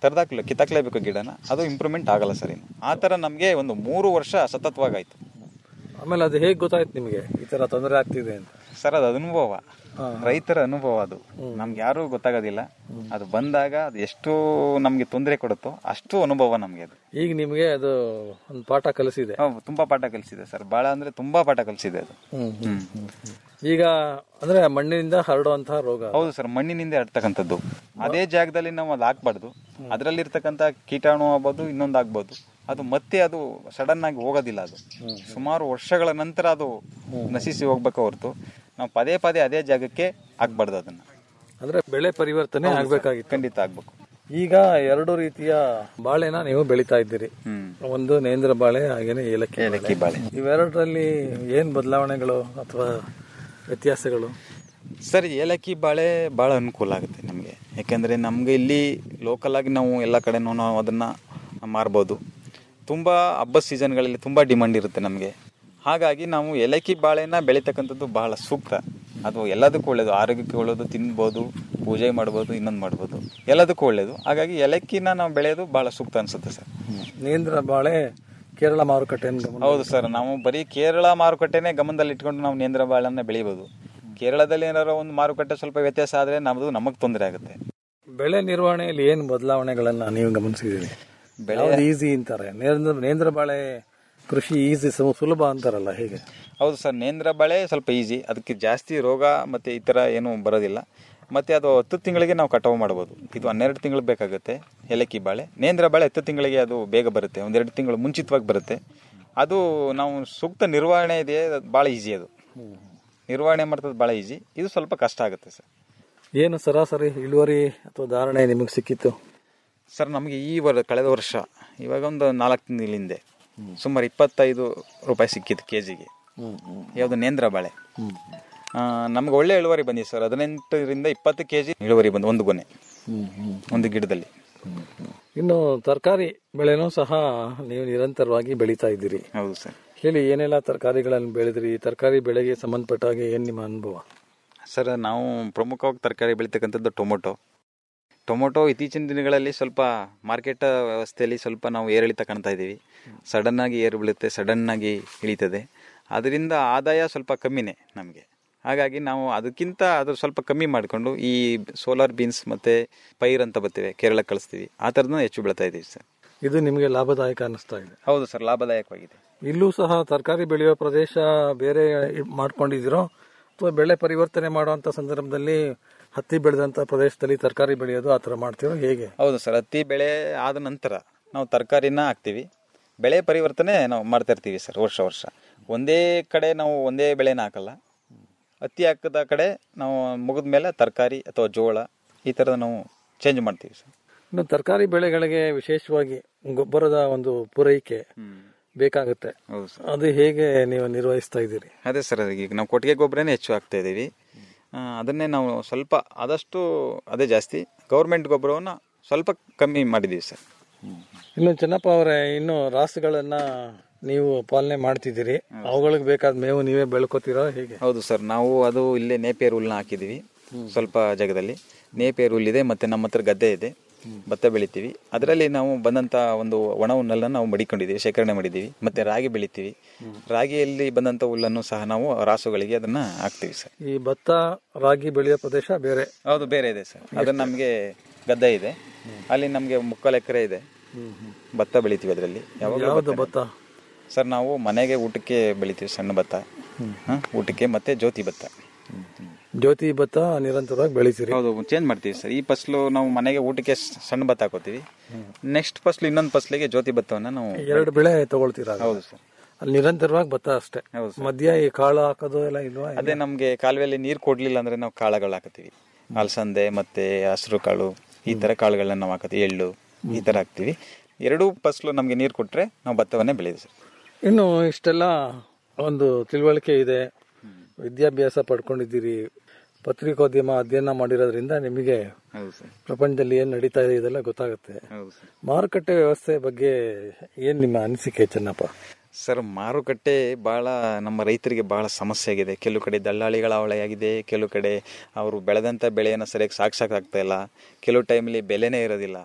Speaker 14: ತರದಾಕ್ಲೆ ಕಿತ್ತಾಕ್ಲೇಬೇಕು ಗಿಡನ ಅದು ಇಂಪ್ರೂವ್ಮೆಂಟ್ ಆಗಲ್ಲ ಸರ್ ಇನ್ನು ಆ ಥರ ನಮಗೆ ಒಂದು ಮೂರು ವರ್ಷ ಸತತವಾಗಾಯ್ತು
Speaker 13: ಆಮೇಲೆ ಅದು ಹೇಗೆ ಗೊತ್ತಾಯ್ತು ನಿಮಗೆ ಈ ತರ ತೊಂದರೆ ಆಗ್ತಿದೆ ಅಂತ
Speaker 14: ಸರ್ ಅದು ಅನುಭವ ರೈತರ ಅನುಭವ ಅದು ನಮ್ಗೆ ಯಾರೂ ಗೊತ್ತಾಗೋದಿಲ್ಲ ಅದು ಬಂದಾಗ ಅದು ಎಷ್ಟು ನಮ್ಗೆ ತೊಂದರೆ ಕೊಡುತ್ತೋ ಅಷ್ಟು ಅನುಭವ ನಮ್ಗೆ ಅದು
Speaker 13: ಈಗ ನಿಮಗೆ ಅದು ಒಂದು ಪಾಠ ಕಲಿಸಿದೆ
Speaker 14: ಹೌದು, ತುಂಬಾ ಪಾಠ ಕಲಿಸಿದೆ ಸರ್ ಬಹಳ ಅಂದ್ರೆ ತುಂಬಾ ಪಾಠ ಕಲಿಸಿದೆ ಅದು
Speaker 13: ಹ್ಮ್, ಹ್ಮ್, ಹ್ಮ್, ಹ್ಮ್. ಈಗ ಅಂದ್ರೆ ಮಣ್ಣಿನಿಂದ ಹರಡುವಂತಹ ರೋಗ
Speaker 14: ಹೌದು ಸರ್ ಮಣ್ಣಿನಿಂದ ಹರಡ್ತಕ್ಕಂಥದ್ದು ಅದೇ ಜಾಗದಲ್ಲಿ ನಾವು ಅದು ಹಾಕ್ಬಾರ್ದು ಅದರಲ್ಲಿರ್ತಕ್ಕಂಥ ಕೀಟಾಣು ಆಗ್ಬೋದು ಇನ್ನೊಂದು ಆಗ್ಬೋದು ಅದು ಮತ್ತೆ ಅದು ಸಡನ್ ಆಗಿ ಹೋಗೋದಿಲ್ಲ ಅದು ಸುಮಾರು ವರ್ಷಗಳ ನಂತರ ಅದು ನಶಿಸಿ ಹೋಗ್ಬೇಕು ಹೊರತು ನಾವು ಪದೇ ಪದೇ ಅದೇ ಜಾಗಕ್ಕೆ ಹಾಕ್ಬಾರ್ದು ಅದನ್ನ
Speaker 13: ಅಂದ್ರೆ ಬೆಳೆ ಪರಿವರ್ತನೆ
Speaker 14: ಹೌದು ಸರ್,
Speaker 13: ಆಗ್ಬೇಕಾಗಿತ್ತು
Speaker 14: ಖಂಡಿತ ಆಗ್ಬೇಕು
Speaker 13: ಈಗ ಎರಡು ರೀತಿಯ ಬಾಳೆನ ನೀವು ಬೆಳಿತಾ ಇದ್ದೀರಿ ಒಂದು ನೇಂದ್ರ ಬಾಳೆ ಹಾಗೇನೆ ಏಲಕ್ಕಿ
Speaker 14: ಏಲಕ್ಕಿ ಬಾಳೆ.
Speaker 13: ಇವೆರಡರಲ್ಲಿ ಏನ್ ಬದಲಾವಣೆಗಳು ಅಥವಾ ವ್ಯತ್ಯಾಸಗಳು
Speaker 14: ಸರ್ ಏಲಕ್ಕಿ ಬಾಳೆ ಭಾಳ ಅನುಕೂಲ ಆಗುತ್ತೆ ನಮಗೆ ಯಾಕೆಂದರೆ ನಮಗೆ ಇಲ್ಲಿ ಲೋಕಲ್ ಆಗಿ ನಾವು ಎಲ್ಲ ಕಡೆನೂ ನಾವು ಅದನ್ನು ಮಾರ್ಬೋದು ತುಂಬ ಹಬ್ಬದ ಸೀಸನ್ಗಳಲ್ಲಿ ತುಂಬ ಡಿಮಾಂಡ್ ಇರುತ್ತೆ ನಮಗೆ ಹಾಗಾಗಿ ನಾವು ಏಲಕ್ಕಿ ಬಾಳೆನ ಬೆಳೀತಕ್ಕಂಥದ್ದು ಬಹಳ ಸೂಕ್ತ ಅದು ಎಲ್ಲದಕ್ಕೂ ಒಳ್ಳೆಯದು ಆರೋಗ್ಯಕ್ಕೆ ಒಳ್ಳೆಯದು ತಿನ್ಬೋದು ಪೂಜೆ ಮಾಡ್ಬೋದು ಇನ್ನೊಂದು ಮಾಡ್ಬೋದು ಎಲ್ಲದಕ್ಕೂ ಒಳ್ಳೆಯದು ಹಾಗಾಗಿ ಏಲಕ್ಕಿನ ನಾವು ಬೆಳೆಯೋದು ಭಾಳ ಸೂಕ್ತ ಅನಿಸುತ್ತೆ ಸರ್
Speaker 13: ನೇಂದ್ರ ಬಾಳೆ ಕೇರಳ ಮಾರುಕಟ್ಟೆಯನ್ನು ಗಮನ
Speaker 14: ಹೌದು ಸರ್ ನಾವು ಬರೀ ಕೇರಳ ಮಾರುಕಟ್ಟೆನೇ ಗಮನದಲ್ಲಿ ಇಟ್ಕೊಂಡು ನಾವು ನೇಂದ್ರ ಬಾಳನ್ನ ಬೆಳಿಬೋದು ಕೇರಳದಲ್ಲಿ ಏನಾರ ಒಂದು ಮಾರುಕಟ್ಟೆ ಸ್ವಲ್ಪ ವ್ಯತ್ಯಾಸ ಆದರೆ ನಮ್ಮದು ನಮಗೆ ತೊಂದರೆ ಆಗುತ್ತೆ
Speaker 13: ಬೆಳೆ ನಿರ್ವಹಣೆಯಲ್ಲಿ ಏನು ಬದಲಾವಣೆಗಳನ್ನ ನೀವು ಗಮನಿಸಿದ್ದೀರಿ
Speaker 14: ಬೆಳೆ
Speaker 13: ಈಸಿ ಅಂತಾರೆ ನೇಂದ್ರ ನೇಂದ್ರ ಬಾಳೆ ಕೃಷಿ ಈಸಿ ಸುಲಭ ಅಂತಾರಲ್ಲ ಹೇಗೆ
Speaker 14: ಹೌದು ಸರ್ ನೇಂದ್ರ ಬಾಳೆ ಸ್ವಲ್ಪ ಈಸಿ ಅದಕ್ಕೆ ಜಾಸ್ತಿ ರೋಗ ಮತ್ತು ಈ ಥರ ಏನು ಬರೋದಿಲ್ಲ ಮತ್ತು ಅದು ಹತ್ತು ತಿಂಗಳಿಗೆ ನಾವು ಕಟಾವು ಮಾಡ್ಬೋದು ಇದು ಹನ್ನೆರಡು ತಿಂಗಳು ಬೇಕಾಗುತ್ತೆ ಏಲಕ್ಕಿ ಬಾಳೆ ನೇಂದ್ರ ಬಾಳೆ ಹತ್ತು ತಿಂಗಳಿಗೆ ಅದು ಬೇಗ ಬರುತ್ತೆ ಒಂದೆರಡು ತಿಂಗಳು ಮುಂಚಿತವಾಗಿ ಬರುತ್ತೆ ಅದು ನಾವು ಸೂಕ್ತ ನಿರ್ವಹಣೆ ಇದೆ ಅದು ಭಾಳ ಈಸಿ ಅದು ನಿರ್ವಹಣೆ ಮಾಡ್ತದ್ದು ಭಾಳ ಈಸಿ ಇದು ಸ್ವಲ್ಪ ಕಷ್ಟ ಆಗುತ್ತೆ ಸರ್
Speaker 13: ಏನು ಸರಾಸರಿ ಇಳುವರಿ ಅಥವಾ ಧಾರಣೆ ನಿಮಗೆ ಸಿಕ್ಕಿತ್ತು
Speaker 14: ಸರ್ ನಮಗೆ ಈ ವರ್ ಕಳೆದ ವರ್ಷ ಇವಾಗ ಒಂದು ನಾಲ್ಕು ತಿಂಗಳ ಹಿಂದೆ ಸುಮಾರು ಇಪ್ಪತ್ತೈದು ರೂಪಾಯಿ ಸಿಕ್ಕಿತ್ತು ಕೆ ಜಿಗೆ ಯಾವುದು ನೇಂದ್ರ ಬಾಳೆ ನಮ್ಗೆ ಒಳ್ಳೆ ಇಳುವರಿ ಬಂದಿದೆ ಸರ್ ಹದಿನೆಂಟರಿಂದ ಇಪ್ಪತ್ತು ಕೆ ಜಿ ಇಳುವರಿ ಬಂದು ಒಂದು ಗೊನೆ ಒಂದು ಗಿಡದಲ್ಲಿ
Speaker 13: ಇನ್ನು ತರಕಾರಿ ಬೆಳೆನೂ ಸಹ ನೀವು ನಿರಂತರವಾಗಿ ಬೆಳೀತಾ ಇದ್ದೀರಿ
Speaker 14: ಹೌದು ಸರ್
Speaker 13: ಹೇಳಿ ಏನೆಲ್ಲ ತರಕಾರಿಗಳನ್ನು ಬೆಳೆದ್ರಿ ತರಕಾರಿ ಬೆಳೆಗೆ ಸಂಬಂಧಪಟ್ಟ ಹಾಗೆ ಏನ್ ನಿಮ್ಮ ಅನುಭವ
Speaker 14: ಸರ್ ನಾವು ಪ್ರಮುಖವಾಗಿ ತರಕಾರಿ ಬೆಳೀತಕ್ಕಂಥದ್ದು ಟೊಮೊಟೊ ಟೊಮೊಟೊ ಇತ್ತೀಚಿನ ದಿನಗಳಲ್ಲಿ ಸ್ವಲ್ಪ ಮಾರ್ಕೆಟ್ ವ್ಯವಸ್ಥೆಯಲ್ಲಿ ಸ್ವಲ್ಪ ನಾವು ಏರಿಳಿತ ಕಾಣ್ತಾ ಇದ್ದೀವಿ ಸಡನ್ ಆಗಿ ಏರು ಬೀಳುತ್ತೆ ಸಡನ್ ಆಗಿ ಇಳಿತದೆ ಅದರಿಂದ ಆದಾಯ ಸ್ವಲ್ಪ ಕಮ್ಮಿನೇ ನಮಗೆ ಹಾಗಾಗಿ ನಾವು ಅದಕ್ಕಿಂತ ಅದು ಸ್ವಲ್ಪ ಕಮ್ಮಿ ಮಾಡಿಕೊಂಡು ಈ ಸೋಲಾರ್ ಬೀನ್ಸ್ ಮತ್ತು ಪೈರ್ ಅಂತ ಬರ್ತಿವೆ ಕೇರಳಕ್ಕೆ ಕಳಿಸ್ತೀವಿ ಆ ಥರದನ್ನ ಹೆಚ್ಚು ಬೆಳೀತಾ ಇದ್ದೀವಿ ಸರ್
Speaker 13: ಇದು ನಿಮಗೆ ಲಾಭದಾಯಕ ಅನಿಸ್ತಾ ಇದೆ
Speaker 14: ಹೌದು ಸರ್ ಲಾಭದಾಯಕವಾಗಿದೆ
Speaker 13: ಇಲ್ಲೂ ಸಹ ತರಕಾರಿ ಬೆಳೆಯುವ ಪ್ರದೇಶ ಬೇರೆ ಮಾಡ್ಕೊಂಡಿದ್ದೀರೋ ಅಥವಾ ಬೆಳೆ ಪರಿವರ್ತನೆ ಮಾಡುವಂತ ಸಂದರ್ಭದಲ್ಲಿ ಹತ್ತಿ ಬೆಳೆದಂತ ಪ್ರದೇಶದಲ್ಲಿ ತರಕಾರಿ ಬೆಳೆಯೋದು ಆ ಥರ ಮಾಡ್ತೀರೋ ಹೇಗೆ
Speaker 14: ಹೌದು ಸರ್ ಹತ್ತಿ ಬೆಳೆ ಆದ ನಂತರ ನಾವು ತರಕಾರಿನ ಹಾಕ್ತೀವಿ ಬೆಳೆ ಪರಿವರ್ತನೆ ನಾವು ಮಾಡ್ತಾ ಇರ್ತೀವಿ ಸರ್ ವರ್ಷ ವರ್ಷ ಒಂದೇ ಕಡೆ ನಾವು ಒಂದೇ ಬೆಳೆನ ಹಾಕಲ್ಲ ಹತ್ತಿ ಹಾಕಿದ ಕಡೆ ನಾವು ಮುಗಿದ ಮೇಲೆ ತರಕಾರಿ ಅಥವಾ ಜೋಳ ಈ ಥರದ ನಾವು ಚೇಂಜ್ ಮಾಡ್ತೀವಿ ಸರ್
Speaker 13: ಇನ್ನು ತರಕಾರಿ ಬೆಳೆಗಳಿಗೆ ವಿಶೇಷವಾಗಿ ಗೊಬ್ಬರದ ಒಂದು ಪೂರೈಕೆ ಬೇಕಾಗುತ್ತೆ
Speaker 14: ಹೌದು ಸರ್
Speaker 13: ಅದು ಹೇಗೆ ನೀವು ನಿರ್ವಹಿಸ್ತಾ ಇದ್ದೀರಿ
Speaker 14: ಅದೇ ಸರ್ ಈಗ ನಾವು ಕೊಟ್ಟಿಗೆ ಗೊಬ್ಬರನೇ ಹೆಚ್ಚು ಹಾಕ್ತಾ ಇದ್ದೀವಿ ಆ, ಅದನ್ನೇ ನಾವು ಸ್ವಲ್ಪ ಆದಷ್ಟು ಅದೇ ಜಾಸ್ತಿ ಗೌರ್ಮೆಂಟ್ ಗೊಬ್ಬರವನ್ನು ಸ್ವಲ್ಪ ಕಮ್ಮಿ ಮಾಡಿದ್ದೀವಿ ಸರ್
Speaker 13: ಇನ್ನು ಚೆನ್ನಪ್ಪ ಅವರೇ ಇನ್ನು ರಾಸುಗಳನ್ನ ನೀವು ಪಾಲನೆ ಮಾಡ್ತಿದ್ದೀರಿ ಅವುಗಳಿಗೆ ಬೇಕಾದ ಮೇವು ನೀವೇ ಬೆಳ್ಕೋತೀರಾ ಹೇಗೆ
Speaker 14: ಹೌದು ಸರ್ ನಾವು ಅದು ಇಲ್ಲೇ ನೇಪಿಯರ್ ಹುಲ್ನ ಹಾಕಿದ್ದೀವಿ ಸ್ವಲ್ಪ ಜಾಗದಲ್ಲಿ ನೇಪಿಯರ್ ಹುಲ್ಲಿದೆ ಮತ್ತು ನಮ್ಮ ಹತ್ರ ಗದ್ದೆ ಇದೆ ಭತ್ತ ಬೆಳಿತೀವಿ ಅದರಲ್ಲಿ ನಾವು ಬಂದಂಥ ಒಂದು ಒಣ ಹುಲ್ಲನ್ನು ನಾವು ಮಡಿಕೊಂಡಿದ್ದೀವಿ ಶೇಖರಣೆ ಮಾಡಿದ್ದೀವಿ ಮತ್ತು ರಾಗಿ ಬೆಳಿತೀವಿ ರಾಗಿಯಲ್ಲಿ ಬಂದಂಥ ಹುಲ್ಲನ್ನು ಸಹ ನಾವು ರಾಸುಗಳಿಗೆ ಅದನ್ನು ಹಾಕ್ತೀವಿ ಸರ್
Speaker 13: ಈ ಭತ್ತ ರಾಗಿ ಬೆಳೆಯೋ ಪ್ರದೇಶ ಬೇರೆ
Speaker 14: ಹೌದು ಬೇರೆ ಇದೆ ಸರ್ ಅದು ನಮಗೆ ಗದ್ದೆ ಇದೆ ಅಲ್ಲಿ ನಮಗೆ ಮುಕ್ಕಾಲು ಎಕರೆ ಇದೆ ಭತ್ತ ಬೆಳಿತೀವಿ ಅದರಲ್ಲಿ
Speaker 13: ಯಾವುದು ಭತ್ತ
Speaker 14: ಸರ್ ನಾವು ಮನೆಗೆ ಊಟಕ್ಕೆ ಬೆಳಿತೀವಿ ಸಣ್ಣ ಭತ್ತ ಹ, ಊಟಕ್ಕೆ ಮತ್ತೆ ಜ್ಯೋತಿ ಭತ್ತ
Speaker 13: ಜ್ಯೋತಿ ಭತ್ತ ನಿರಂತರವಾಗಿ ಬೆಳಿತೀರಿ
Speaker 14: ಹೌದು ಚೇಂಜ್ ಮಾಡ್ತೀವಿ ಸರ್ ಈ ಫಸಲು ನಾವು ಮನೆಗೆ ಊಟಕ್ಕೆ ಸ್- ಸಣ್ಣ ಭತ್ತ ಹಾಕೋತೀವಿ ನೆಕ್ಸ್ಟ್ ಫಸಲು ಇನ್ನೊಂದು ಫಸಲಿಗೆ ಜ್ಯೋತಿ ಭತ್ತವನ್ನ ನಾವು
Speaker 13: ಎರಡು ಬೆಳೆ ತಗೊಳ್ತೀರಾ
Speaker 14: ಹೌದು ಸರ್
Speaker 13: ಅಲ್ಲಿ ನಿರಂತರವಾಗಿ ಭತ್ತ ಅಷ್ಟೇ ಮಧ್ಯ ಈ ಕಾಳು ಹಾಕೋದು ಎಲ್ಲ ಇಲ್ವಾ
Speaker 14: ಅದೇ ನಮಗೆ ಕಾಲುವೆಯಲ್ಲಿ ನೀರು ಕೊಡ್ಲಿಲ್ಲ ಅಂದ್ರೆ ನಾವು ಕಾಳುಗಳು ಹಾಕತ್ತೀವಿ ಅಲಸಂದೆ ಮತ್ತೆ ಹಸಿರು ಕಾಳು ಈ ತರ ಕಾಳುಗಳನ್ನ ನಾವು ಹಾಕತ್ತೀವಿ ಎಳ್ಳು ಈ ತರ ಹಾಕ್ತಿವಿ ಎರಡೂ ಫಸಲು ನಮಗೆ ನೀರು ಕೊಟ್ರೆ ನಾವು ಭತ್ತವನ್ನೇ ಬೆಳೆಯುದು ಸರ್
Speaker 13: ಇನ್ನು ಇಷ್ಟೆಲ್ಲ ಒಂದು ತಿಳುವಳಿಕೆ ಇದೆ ವಿದ್ಯಾಭ್ಯಾಸ ಪಡ್ಕೊಂಡಿದ್ದೀರಿ ಪತ್ರಿಕೋದ್ಯಮ ಅಧ್ಯಯನ ಮಾಡಿರೋದ್ರಿಂದ ನಿಮಗೆ
Speaker 14: ಹೌದು ಸರ್
Speaker 13: ಪ್ರಪಂಚದಲ್ಲಿ ಏನ್ ನಡೀತಾ ಇದೆ ಇದೆಲ್ಲ ಗೊತ್ತಾಗುತ್ತೆ
Speaker 14: ಹೌದು ಸರ್
Speaker 13: ಮಾರುಕಟ್ಟೆ ವ್ಯವಸ್ಥೆ ಬಗ್ಗೆ ಏನ್ ನಿಮ್ಮ ಅನಿಸಿಕೆ ಚೆನ್ನಪ್ಪ
Speaker 14: ಸರ್ ಮಾರುಕಟ್ಟೆ ಬಹಳ ನಮ್ಮ ರೈತರಿಗೆ ಬಹಳ ಸಮಸ್ಯೆ ಆಗಿದೆ ಕೆಲವು ಕಡೆ ದಲ್ಲಾಳಿಗಳ ಅವಳೆಯಾಗಿದೆ ಕೆಲವು ಕಡೆ ಅವರು ಬೆಳೆದಂಥ ಬೆಳೆಯನ್ನು ಸರಿಯಾಗಿ ಸಾಕ್ಸೋಕ್ಕಾಗ್ತಾ ಇಲ್ಲ ಕೆಲವು ಟೈಮಲ್ಲಿ ಬೆಲೆನೇ ಇರೋದಿಲ್ಲ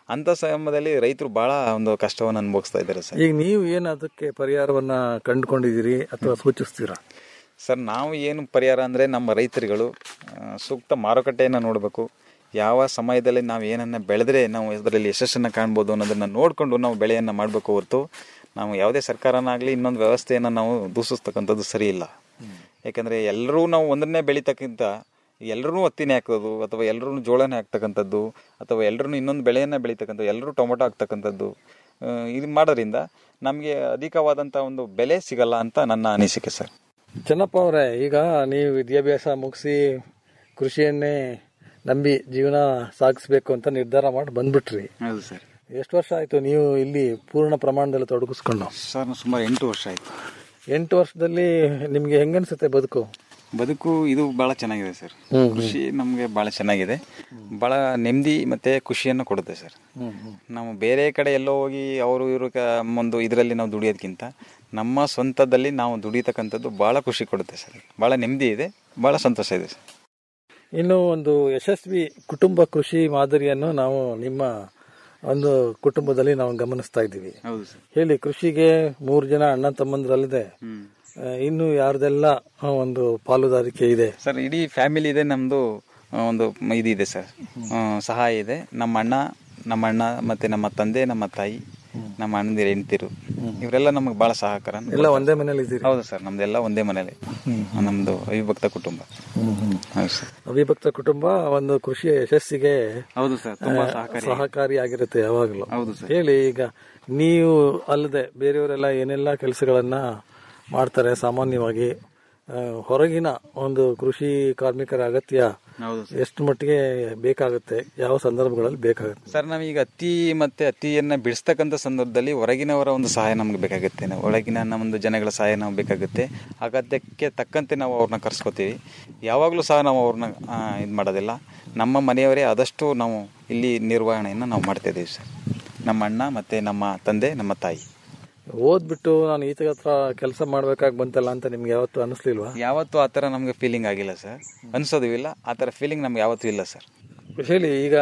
Speaker 14: ಅಂತ ಸಮಯದಲ್ಲಿ ರೈತರು ಬಹಳ ಒಂದು ಕಷ್ಟವನ್ನು ಅನುಭವಿಸ್ತಾ ಇದ್ದಾರೆ ಸರ್
Speaker 13: ಈಗ ನೀವು ಏನು ಅದಕ್ಕೆ ಪರಿಹಾರವನ್ನ ಕಂಡುಕೊಂಡಿದ್ದೀರಿ ಅಥವಾ ಸೂಚಿಸ್ತೀರಾ
Speaker 14: ಸರ್ ನಾವು ಏನು ಪರಿಹಾರ ಅಂದರೆ ನಮ್ಮ ರೈತರುಗಳು ಆ, ಸೂಕ್ತ ಮಾರುಕಟ್ಟೆಯನ್ನು ನೋಡಬೇಕು ಯಾವ ಸಮಯದಲ್ಲಿ ನಾವು ಏನನ್ನ ಬೆಳೆದ್ರೆ ನಾವು ಇದರಲ್ಲಿ ಯಶಸ್ಸನ್ನು ಕಾಣ್ಬೋದು ಅನ್ನೋದನ್ನು ನೋಡಿಕೊಂಡು ನಾವು ಬೆಳೆಯನ್ನು ಮಾಡಬೇಕು ಹೊರತು ನಾವು ಯಾವುದೇ ಸರ್ಕಾರನಾಗಲಿ ಇನ್ನೊಂದು ವ್ಯವಸ್ಥೆಯನ್ನು ನಾವು ದೂಷಿಸ್ತಕ್ಕಂಥದ್ದು ಸರಿ ಇಲ್ಲ ಯಾಕಂದರೆ ಎಲ್ಲರೂ ನಾವು ಒಂದನ್ನೇ ಬೆಳೀತಕ್ಕಿಂತ ಎಲ್ಲರೂ ಹತ್ತಿನೇ ಹಾಕೋದು ಅಥವಾ ಎಲ್ಲರೂ ಜೋಳನೇ ಹಾಕ್ತಕ್ಕಂಥದ್ದು ಅಥವಾ ಎಲ್ಲರೂ ಇನ್ನೊಂದು ಬೆಳೆಯನ್ನು ಬೆಳೀತಕ್ಕಂಥದ್ದು ಎಲ್ಲರೂ ಟೊಮೊಟೊ ಹಾಕ್ತಕ್ಕಂಥದ್ದು ಆ, ಇದು ಮಾಡೋದ್ರಿಂದ ನಮಗೆ ಅಧಿಕವಾದಂಥ ಒಂದು ಬೆಲೆ ಸಿಗಲ್ಲ ಅಂತ ನನ್ನ ಅನಿಸಿಕೆ ಸರ್
Speaker 13: ಚೆನ್ನಪ್ಪ ಅವರೇ ಈಗ ನೀವು ವಿದ್ಯಾಭ್ಯಾಸ ಮುಗಿಸಿ ಕೃಷಿಯನ್ನೇ ನಂಬಿ ಜೀವನ ಸಾಗಿಸ್ಬೇಕು ಅಂತ ನಿರ್ಧಾರ ಮಾಡಿ ಬಂದ್ಬಿಟ್ರಿ
Speaker 14: ಹೌದು ಸರ್
Speaker 13: ಎಷ್ಟು ವರ್ಷ ಆಯ್ತು ನೀವು ಇಲ್ಲಿ ಪೂರ್ಣ ಪ್ರಮಾಣದಲ್ಲಿ ತೊಡಗಿಸ್ಕೊಂಡು
Speaker 14: ಸರ್ ಸುಮಾರು ಎಂಟು ವರ್ಷ ಆಯಿತು
Speaker 13: ಎಂಟು ವರ್ಷದಲ್ಲಿ ನಿಮ್ಗೆ ಹೆಂಗನ್ಸುತ್ತೆ ಬದುಕು
Speaker 14: ಬದುಕು ಇದು ಬಹಳ ಚೆನ್ನಾಗಿದೆ ಸರ್
Speaker 13: ಹ್ಮ್, ಹ್ಮ್.
Speaker 14: ಖುಷಿ ನಮಗೆ ಬಹಳ ಚೆನ್ನಾಗಿದೆ ಬಹಳ ನೆಮ್ಮದಿ ಮತ್ತೆ ಖುಷಿಯನ್ನು ಕೊಡುತ್ತೆ ಸರ್ ನಾವು ಬೇರೆ ಕಡೆ ಎಲ್ಲೋ ಹೋಗಿ ಅವರು ಇವರು ಒಂದು ಇದರಲ್ಲಿ ನಾವು ದುಡಿಯೋದಕ್ಕಿಂತ ನಮ್ಮ ಸ್ವಂತದಲ್ಲಿ ನಾವು ದುಡಿಯತಕ್ಕಂಥದ್ದು ಬಹಳ ಖುಷಿ ಕೊಡುತ್ತೆ ಸರ್ ಬಹಳ ನೆಮ್ಮದಿ ಇದೆ ಬಹಳ ಸಂತೋಷ ಇದೆ ಸರ್
Speaker 13: ಇನ್ನು ಒಂದು ಯಶಸ್ವಿ ಕುಟುಂಬ ಕೃಷಿ ಮಾದರಿಯನ್ನು ನಾವು ನಿಮ್ಮ ಒಂದು ಕುಟುಂಬದಲ್ಲಿ ನಾವು ಗಮನಿಸ್ತಾ ಇದ್ದೀವಿ
Speaker 14: ಹೌದು ಸರ್
Speaker 13: ಹೇಳಿ ಕೃಷಿಗೆ ಮೂರು ಜನ ಅಣ್ಣ ತಮ್ಮಂದ್ರಲ್ಲದೆ ಆ, ಇನ್ನು ಯಾರ್ದೆಲ್ಲ ಆ, ಒಂದು ಪಾಲುದಾರಿಕೆ ಇದೆ
Speaker 14: ಸರ್ ಇಡೀ ಫ್ಯಾಮಿಲಿ ಇದೆ ನಮ್ಮದು ಒಂದು ಮ- ಇದಿದೆ ಸರ್ ಆ, ಸಹಾಯ ಇದೆ ನಮ್ಮ ಅಣ್ಣ ನಮ್ಮ ಅಣ್ಣ ಮತ್ತೆ ನಮ್ಮ ತಂದೆ ನಮ್ಮ ತಾಯಿ ನಮ್ಮ ಅಣ್ಣಂದಿರ ಹೆಂಡ್ತಿರು ಇವರೆಲ್ಲ ನಮಗೆ ಬಹಳ ಸಹಕಾರ
Speaker 13: ಎಲ್ಲ ಒಂದೇ ಮನೇಲಿ ಇದ್ದೀರಿ
Speaker 14: ಹೌದು ಸರ್ ನಮ್ದೆಲ್ಲ ಒಂದೇ ಮನೇಲಿ ನಮ್ದು ಅವಿಭಕ್ತ ಕುಟುಂಬ ಹೌದು ಸರ್
Speaker 13: ಅವಿಭಕ್ತ ಕುಟುಂಬ ಒಂದು ಕೃಷಿಯ ಯಶಸ್ಸಿಗೆ
Speaker 14: ಹೌದು ಸರ್ ತುಂಬಾ
Speaker 13: ಆ,
Speaker 14: ಸಹಕಾರಿ
Speaker 13: ಸಹಕಾರಿಯಾಗಿರುತ್ತೆ ಯಾವಾಗಲೂ
Speaker 14: ಹೌದು ಸರ್.
Speaker 13: ಹೇಳಿ ಈಗ ನೀವು ಅಲ್ಲದೆ ಬೇರೆಯವರೆಲ್ಲ ಏನೆಲ್ಲ ಕೆಲಸಗಳನ್ನ ಮಾಡ್ತಾರೆ ಸಾಮಾನ್ಯವಾಗಿ ಆ, ಹೊರಗಿನ ಒಂದು ಕೃಷಿ ಕಾರ್ಮಿಕರ ಅಗತ್ಯ
Speaker 14: ಹೌದು
Speaker 13: ಎಷ್ಟು ಮಟ್ಟಿಗೆ ಬೇಕಾಗುತ್ತೆ ಯಾವ ಸಂದರ್ಭಗಳಲ್ಲಿ ಬೇಕಾಗುತ್ತೆ
Speaker 14: ಸರ್ ನಾವೀಗ ಹತ್ತಿ ಮತ್ತೆ ಹತ್ತಿಯನ್ನ ಬಿಡಿಸ್ತಕ್ಕಂಥ ಸಂದರ್ಭದಲ್ಲಿ ಹೊರಗಿನವರ ಒಂದು ಸಹಾಯ ನಮ್ಗೆ ಬೇಕಾಗುತ್ತೆ ನಾವು ಒಳಗಿನ ನಮ್ಮೊಂದು ಜನಗಳ ಸಹಾಯ ನಾವು ಬೇಕಾಗುತ್ತೆ ಅಗತ್ಯಕ್ಕೆ ತಕ್ಕಂತೆ ನಾವು ಅವ್ರನ್ನ ಕರ್ಸ್ಕೊತೀವಿ ಯಾವಾಗಲೂ ಸಹ ನಾವು ಅವ್ರನ್ನ ಇದು ಮಾಡೋದಿಲ್ಲ ನಮ್ಮ ಮನೆಯವರೇ ಆದಷ್ಟು ನಾವು ಇಲ್ಲಿ ನಿರ್ವಹಣೆಯನ್ನು ನಾವು ಮಾಡ್ತಾ ಇದ್ದೀವಿ ಸರ್ ನಮ್ಮ ಅಣ್ಣ ಮತ್ತೆ ನಮ್ಮ ತಂದೆ ನಮ್ಮ ತಾಯಿ
Speaker 13: ಓದ್ಬಿಟ್ಟು ನಾನು ಈತ ಹತ್ರ ಕೆಲಸ ಮಾಡ್ಬೇಕಾಗಿ ಬಂತಲ್ಲ ಅಂತ ನಿಮ್ಗೆ ಯಾವತ್ತು ಅನಿಸ್ಲಿಲ್ವಾ
Speaker 14: ಯಾವತ್ತೂ ಆ ಥರ ನಮಗೆ ಫೀಲಿಂಗ್ ಆಗಿಲ್ಲ ಸರ್ ಅನ್ಸೋದು ಇಲ್ಲ ಆ ಥರ ಫೀಲಿಂಗ್ ನಮ್ಗೆ ಯಾವತ್ತೂ ಇಲ್ಲ ಸರ್
Speaker 13: ಹೇಳಿ ಈಗ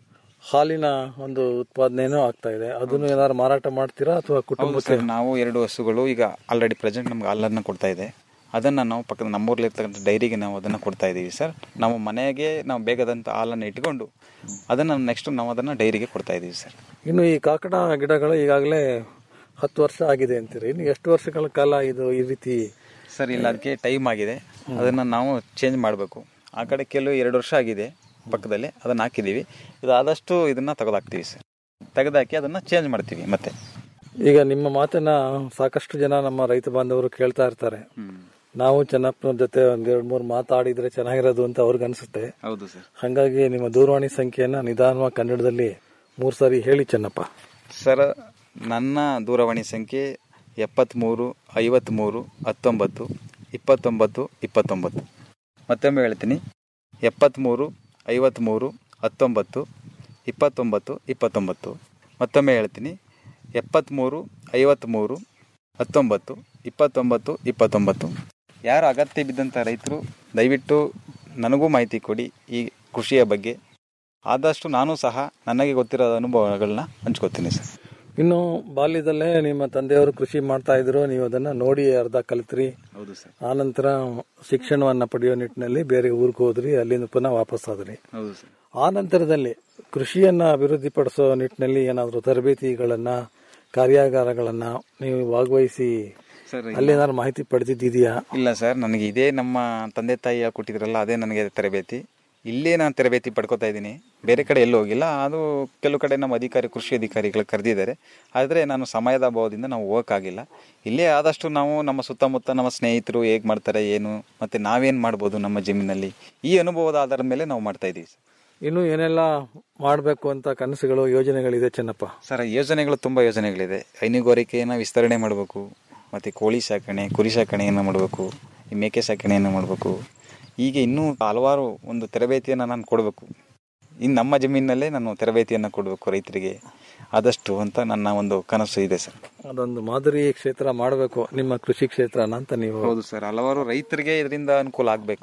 Speaker 13: ಹಾಲಿನ ಒಂದು ಉತ್ಪಾದನೆನೂ ಆಗ್ತಾ ಇದೆ ಅದನ್ನು ಏನಾದ್ರು ಮಾರಾಟ ಮಾಡ್ತೀರಾ ಅಥವಾ
Speaker 14: ಹೌದು
Speaker 13: ಕುಟುಂಬಕ್ಕೆ
Speaker 14: ಸರ್ ನಾವು ಎರಡು ಹಸುಗಳು ಈಗ ಆಲ್ರೆಡಿ ಪ್ರೆಸೆಂಟ್ ನಮ್ಗೆ ಹಾಲನ್ನು ಕೊಡ್ತಾ ಇದೆ ಅದನ್ನು ನಾವು ಪಕ್ಕದ ನಮ್ಮೂರಲ್ಲಿ ಇರ್ತಕ್ಕಂಥ ಡೈರಿಗೆ ನಾವು ಅದನ್ನು ಕೊಡ್ತಾ ಇದ್ದೀವಿ ಸರ್ ನಾವು ಮನೆಗೆ ನಾವು ಬೇಗದಂತ ಹಾಲನ್ನು ಇಟ್ಕೊಂಡು ಅದನ್ನು ನೆಕ್ಸ್ಟ್ ನಾವು ಅದನ್ನು ಡೈರಿಗೆ ಕೊಡ್ತಾ ಇದ್ದೀವಿ ಸರ್
Speaker 13: ಇನ್ನು ಈ ಕಾಕಡ ಗಿಡಗಳು ಈಗಾಗಲೇ ಹತ್ತು ವರ್ಷ ಆಗಿದೆ ಅಂತೀರಿ ಇನ್ನು ಎಷ್ಟು ವರ್ಷಗಳ ಕಾಲ ಇದು ಈ ರೀತಿ
Speaker 14: ಸರ್ ಇಲ್ಲ ಅದಕ್ಕೆ ಟೈಮ್ ಆಗಿದೆ ಅದನ್ನು ನಾವು ಚೇಂಜ್ ಮಾಡಬೇಕು ಆ ಕಡೆ ಕೆಲವು ಎರಡು ವರ್ಷ ಆಗಿದೆ ಪಕ್ಕದಲ್ಲಿ ಅದನ್ನು ಹಾಕಿದ್ದೀವಿ ಇದು ಆದಷ್ಟು ಇದನ್ನು ತೆಗೆದಾಕ್ತೀವಿ ಸರ್ ತೆಗೆದಾಕಿ ಅದನ್ನು ಚೇಂಜ್ ಮಾಡ್ತೀವಿ ಮತ್ತೆ
Speaker 13: ಈಗ ನಿಮ್ಮ ಮಾತನ್ನ ಸಾಕಷ್ಟು ಜನ ನಮ್ಮ ರೈತ ಬಾಂಧವರು ಕೇಳ್ತಾ ಇರ್ತಾರೆ ನಾವು ಚೆನ್ನಪ್ಪನ ಜೊತೆ ಒಂದ್ ಎರಡ್ ಮೂರು ಮಾತಾಡಿದ್ರೆ ಚೆನ್ನಾಗಿರೋದು ಅಂತ ಅವ್ರಿಗೆ ಅನ್ಸುತ್ತೆ
Speaker 14: ಹೌದು ಸರ್
Speaker 13: ಹಾಗಾಗಿ ನಿಮ್ಮ ದೂರವಾಣಿ ಸಂಖ್ಯೆಯನ್ನ ನಿಧಾನವಾಗಿ ಕನ್ನಡದಲ್ಲಿ ಮೂರು ಸಾರಿ ಹೇಳಿ ಚೆನ್ನಪ್ಪ
Speaker 14: ಸರ್ ನನ್ನ ದೂರವಾಣಿ ಸಂಖ್ಯೆ ಎಪ್ಪತ್ತ್ಮೂರು ಐವತ್ತ್ಮೂರು ಹತ್ತೊಂಬತ್ತು ಇಪ್ಪತ್ತೊಂಬತ್ತು ಇಪ್ಪತ್ತೊಂಬತ್ತು ಮತ್ತೊಮ್ಮೆ ಹೇಳ್ತೀನಿ ಎಪ್ಪತ್ತ್ಮೂರು ಐವತ್ತ್ಮೂರು ಹತ್ತೊಂಬತ್ತು ಇಪ್ಪತ್ತೊಂಬತ್ತು ಇಪ್ಪತ್ತೊಂಬತ್ತು ಮತ್ತೊಮ್ಮೆ ಹೇಳ್ತೀನಿ ಎಪ್ಪತ್ತ್ಮೂರು ಐವತ್ತ್ಮೂರು ಹತ್ತೊಂಬತ್ತು ಇಪ್ಪತ್ತೊಂಬತ್ತು ಇಪ್ಪತ್ತೊಂಬತ್ತು ಯಾರು ಅಗತ್ಯ ಬಿದ್ದಂಥ ರೈತರು ದಯವಿಟ್ಟು ನನಗೂ ಮಾಹಿತಿ ಕೊಡಿ ಈ ಕೃಷಿಯ ಬಗ್ಗೆ ಆದಷ್ಟು ನಾನು ಸಹ ನನಗೆ ಗೊತ್ತಿರೋ ಅನುಭವಗಳನ್ನ ಹಂಚ್ಕೋತೀನಿ ಸರ್
Speaker 13: ಇನ್ನು ಬಾಲ್ಯದಲ್ಲೇ ನಿಮ್ಮ ತಂದೆಯವರು ಕೃಷಿ ಮಾಡ್ತಾ ಇದ್ರು ನೀವು ಅದನ್ನ ನೋಡಿ ಅರ್ಧ ಕಲಿತ್ರಿ
Speaker 14: ಹೌದು ಸರ್
Speaker 13: ಆನಂತರ ಶಿಕ್ಷಣವನ್ನ ಪಡೆಯೋ ನಿಟ್ಟಿನಲ್ಲಿ ಬೇರೆ ಊರಿಗೆ ಹೋದ್ರಿ ಅಲ್ಲಿಂದ ಪುನಃ ವಾಪಸ್ ಆದ್ರಿ
Speaker 14: ಹೌದು ಸರ್
Speaker 13: ಆ ನಂತರದಲ್ಲಿ ಕೃಷಿಯನ್ನ ಅಭಿವೃದ್ಧಿಪಡಿಸೋ ನಿಟ್ಟಿನಲ್ಲಿ ಏನಾದರೂ ತರಬೇತಿಗಳನ್ನ ಕಾರ್ಯಾಗಾರಗಳನ್ನ ನೀವು ಭಾಗವಹಿಸಿ
Speaker 14: ಸರ್
Speaker 13: ಅಲ್ಲೇನಾದ್ರು ಮಾಹಿತಿ ಪಡೆದಿದ್ದೀಯಾ
Speaker 14: ಇಲ್ಲ ಸರ್ ನನಗೆ ಇದೇ ನಮ್ಮ ತಂದೆ ತಾಯಿ ಕೊಟ್ಟಿದ್ರಲ್ಲ ಅದೇ ನನಗೆ ತರಬೇತಿ ಇಲ್ಲೇ ನಾನು ತರಬೇತಿ ಪಡ್ಕೋತಾ ಇದ್ದೀನಿ ಬೇರೆ ಕಡೆ ಎಲ್ಲೂ ಹೋಗಿಲ್ಲ ಅದು ಕೆಲವು ಕಡೆ ನಮ್ಮ ಅಧಿಕಾರಿ ಕೃಷಿ ಅಧಿಕಾರಿಗಳು ಕರೆದಿದ್ದಾರೆ ಆದರೆ ನಾನು ಸಮಯದ ಅಭಾವದಿಂದ ನಾವು ಹೋಗೋಕ್ಕಾಗಿಲ್ಲ ಇಲ್ಲೇ ಆದಷ್ಟು ನಾವು ನಮ್ಮ ಸುತ್ತಮುತ್ತ ನಮ್ಮ ಸ್ನೇಹಿತರು ಹೇಗೆ ಮಾಡ್ತಾರೆ ಏನು ಮತ್ತು ನಾವೇನು ಮಾಡ್ಬೋದು ನಮ್ಮ ಜಮೀನಲ್ಲಿ ಈ ಅನುಭವದ ಆಧಾರದ ಮೇಲೆ ನಾವು ಮಾಡ್ತಾ ಇದ್ದೀವಿ ಸರ್
Speaker 13: ಇನ್ನು ಏನೆಲ್ಲ ಮಾಡಬೇಕು ಅಂತ ಕನಸುಗಳು ಯೋಜನೆಗಳಿದೆ ಚೆನ್ನಪ್ಪ
Speaker 14: ಸರ್ ಯೋಜನೆಗಳು ತುಂಬ ಯೋಜನೆಗಳಿದೆ ಹೈನುಗಾರಿಕೆಯನ್ನು ವಿಸ್ತರಣೆ ಮಾಡಬೇಕು ಮತ್ತು ಕೋಳಿ ಸಾಕಣೆ ಕುರಿ ಸಾಕಣೆಯನ್ನು ಮಾಡಬೇಕು ಈ ಮೇಕೆ ಸಾಕಣೆಯನ್ನು ಮಾಡಬೇಕು ಹೀಗೆ ಇನ್ನೂ ಹಲವಾರು ಒಂದು ತರಬೇತಿಯನ್ನು ನಾನು ಕೊಡಬೇಕು ಇನ್ನು ನಮ್ಮ ಜಮೀನಿನಲ್ಲೇ ನಾನು ತರಬೇತಿಯನ್ನು ಕೊಡಬೇಕು ರೈತರಿಗೆ ಆದಷ್ಟು ಅಂತ ನನ್ನ ಒಂದು ಕನಸು ಇದೆ ಸರ್
Speaker 13: ಅದೊಂದು ಮಾದರಿ ಕ್ಷೇತ್ರ ಮಾಡಬೇಕು ನಿಮ್ಮ ಕೃಷಿ ಕ್ಷೇತ್ರನ ಅಂತ ನೀವು
Speaker 14: ಹೌದು ಸರ್ ಹಲವಾರು ರೈತರಿಗೆ ಇದರಿಂದ ಅನುಕೂಲ ಆಗಬೇಕು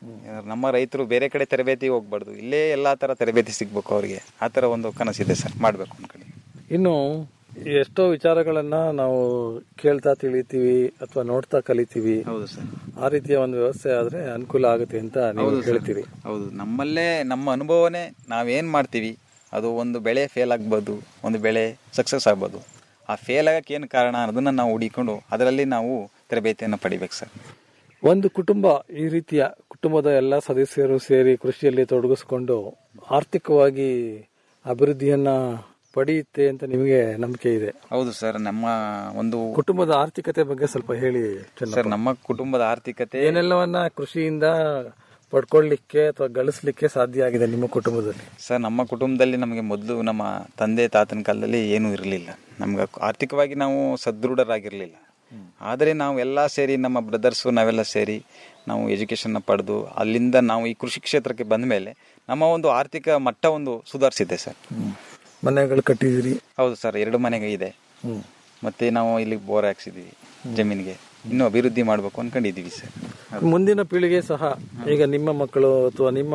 Speaker 14: ನಮ್ಮ ರೈತರು ಬೇರೆ ಕಡೆ ತರಬೇತಿ ಹೋಗ್ಬಾರ್ದು ಇಲ್ಲೇ ಎಲ್ಲ ಥರ ತರಬೇತಿ ಸಿಗ್ಬೇಕು ಅವರಿಗೆ ಆ ಥರ ಒಂದು ಕನಸಿದೆ ಸರ್ ಮಾಡಬೇಕು ಅನ್ಕೊಂಡು
Speaker 13: ಇನ್ನು ಎಷ್ಟೋ ವಿಚಾರಗಳನ್ನ ನಾವು ಕೇಳ್ತಾ ತಿಳಿತೀವಿ ಅಥವಾ ನೋಡ್ತಾ ಕಲಿತೀವಿ
Speaker 14: ಹೌದು ಸರ್
Speaker 13: ಆ ರೀತಿಯ ಒಂದು ವ್ಯವಸ್ಥೆ ಆದ್ರೆ ಅನುಕೂಲ ಆಗುತ್ತೆ ಅಂತ ನೀವು
Speaker 14: ಹೌದು ಸರ್.
Speaker 13: ಹೇಳ್ತೀರಿ
Speaker 14: ಹೌದು ನಮ್ಮಲ್ಲೇ ನಮ್ಮ ಅನುಭವನೇ ನಾವೇನು ಮಾಡ್ತೀವಿ ಅದು ಒಂದು ಬೆಳೆ ಫೇಲ್ ಆಗ್ಬೋದು ಒಂದು ಬೆಳೆ ಸಕ್ಸಸ್ ಆಗ್ಬೋದು ಆ ಫೇಲ್ ಆಗಕ್ಕೆ ಏನು ಕಾರಣ ಅನ್ನೋದನ್ನ ನಾವು ಹುಡಿಕೊಂಡು ಅದರಲ್ಲಿ ನಾವು ತರಬೇತಿಯನ್ನು ಪಡಿಬೇಕು ಸರ್
Speaker 13: ಒಂದು ಕುಟುಂಬ ಈ ರೀತಿಯ ಕುಟುಂಬದ ಎಲ್ಲ ಸದಸ್ಯರು ಸೇರಿ ಕೃಷಿಯಲ್ಲಿ ತೊಡಗಿಸಿಕೊಂಡು ಆರ್ಥಿಕವಾಗಿ ಅಭಿವೃದ್ಧಿಯನ್ನ ಪಡೆಯುತ್ತೆ ಅಂತ ನಿಮಗೆ ನಂಬಿಕೆ ಇದೆ
Speaker 14: ಹೌದು ಸರ್ ನಮ್ಮ ಒಂದು
Speaker 13: ಕುಟುಂಬದ ಆರ್ಥಿಕತೆ ಬಗ್ಗೆ ಸ್ವಲ್ಪ ಹೇಳಿ ಚೆನ್ನಪ್ಪ.
Speaker 14: ಸರ್ ನಮ್ಮ ಕುಟುಂಬದ ಆರ್ಥಿಕತೆ
Speaker 13: ಏನೆಲ್ಲವನ್ನ ಕೃಷಿಯಿಂದ ಪಡ್ಕೊಳ್ಳಿಕ್ಕೆ ಅಥವಾ ಗಳಿಸ್ಲಿಕ್ಕೆ ಸಾಧ್ಯ ಆಗಿದೆ ನಿಮ್ಮ ಕುಟುಂಬದಲ್ಲಿ
Speaker 14: ಸರ್ ನಮ್ಮ ಕುಟುಂಬದಲ್ಲಿ ನಮಗೆ ಮೊದಲು ನಮ್ಮ ತಂದೆ ತಾತನ ಕಾಲದಲ್ಲಿ ಏನೂ ಇರಲಿಲ್ಲ ನಮ್ಗೆ ಆರ್ಥಿಕವಾಗಿ ನಾವು ಸದೃಢರಾಗಿರಲಿಲ್ಲ ಆದರೆ ನಾವು ಎಲ್ಲ ಸೇರಿ ನಮ್ಮ ಬ್ರದರ್ಸು ನಾವೆಲ್ಲ ಸೇರಿ ನಾವು ಎಜುಕೇಷನ್ನ ಪಡೆದು ಅಲ್ಲಿಂದ ನಾವು ಈ ಕೃಷಿ ಕ್ಷೇತ್ರಕ್ಕೆ ಬಂದ ಮೇಲೆ ನಮ್ಮ ಒಂದು ಆರ್ಥಿಕ ಮಟ್ಟ ಒಂದು ಸುಧಾರಿಸಿದೆ ಸರ್
Speaker 13: ಮನೆಗಳು ಕಟ್ಟಿದಿರಿ
Speaker 14: ಹೌದು ಸರ್ ಎರಡು ಮನೆಗೆ ಇದೆ
Speaker 13: ಹ್ಮ್.
Speaker 14: ಮತ್ತೆ ನಾವು ಇಲ್ಲಿ ಬೋರ್ ಹಾಕ್ಸಿದೀವಿ ಜಮೀನಿಗೆ ಇನ್ನೂ ಅಭಿವೃದ್ಧಿ ಮಾಡಬೇಕು ಅನ್ಕೊಂಡಿದೀವಿ ಸರ್
Speaker 13: ಮುಂದಿನ ಪೀಳಿಗೆ ಸಹ ಈಗ ನಿಮ್ಮ ಮಕ್ಕಳು ಅಥವಾ ನಿಮ್ಮ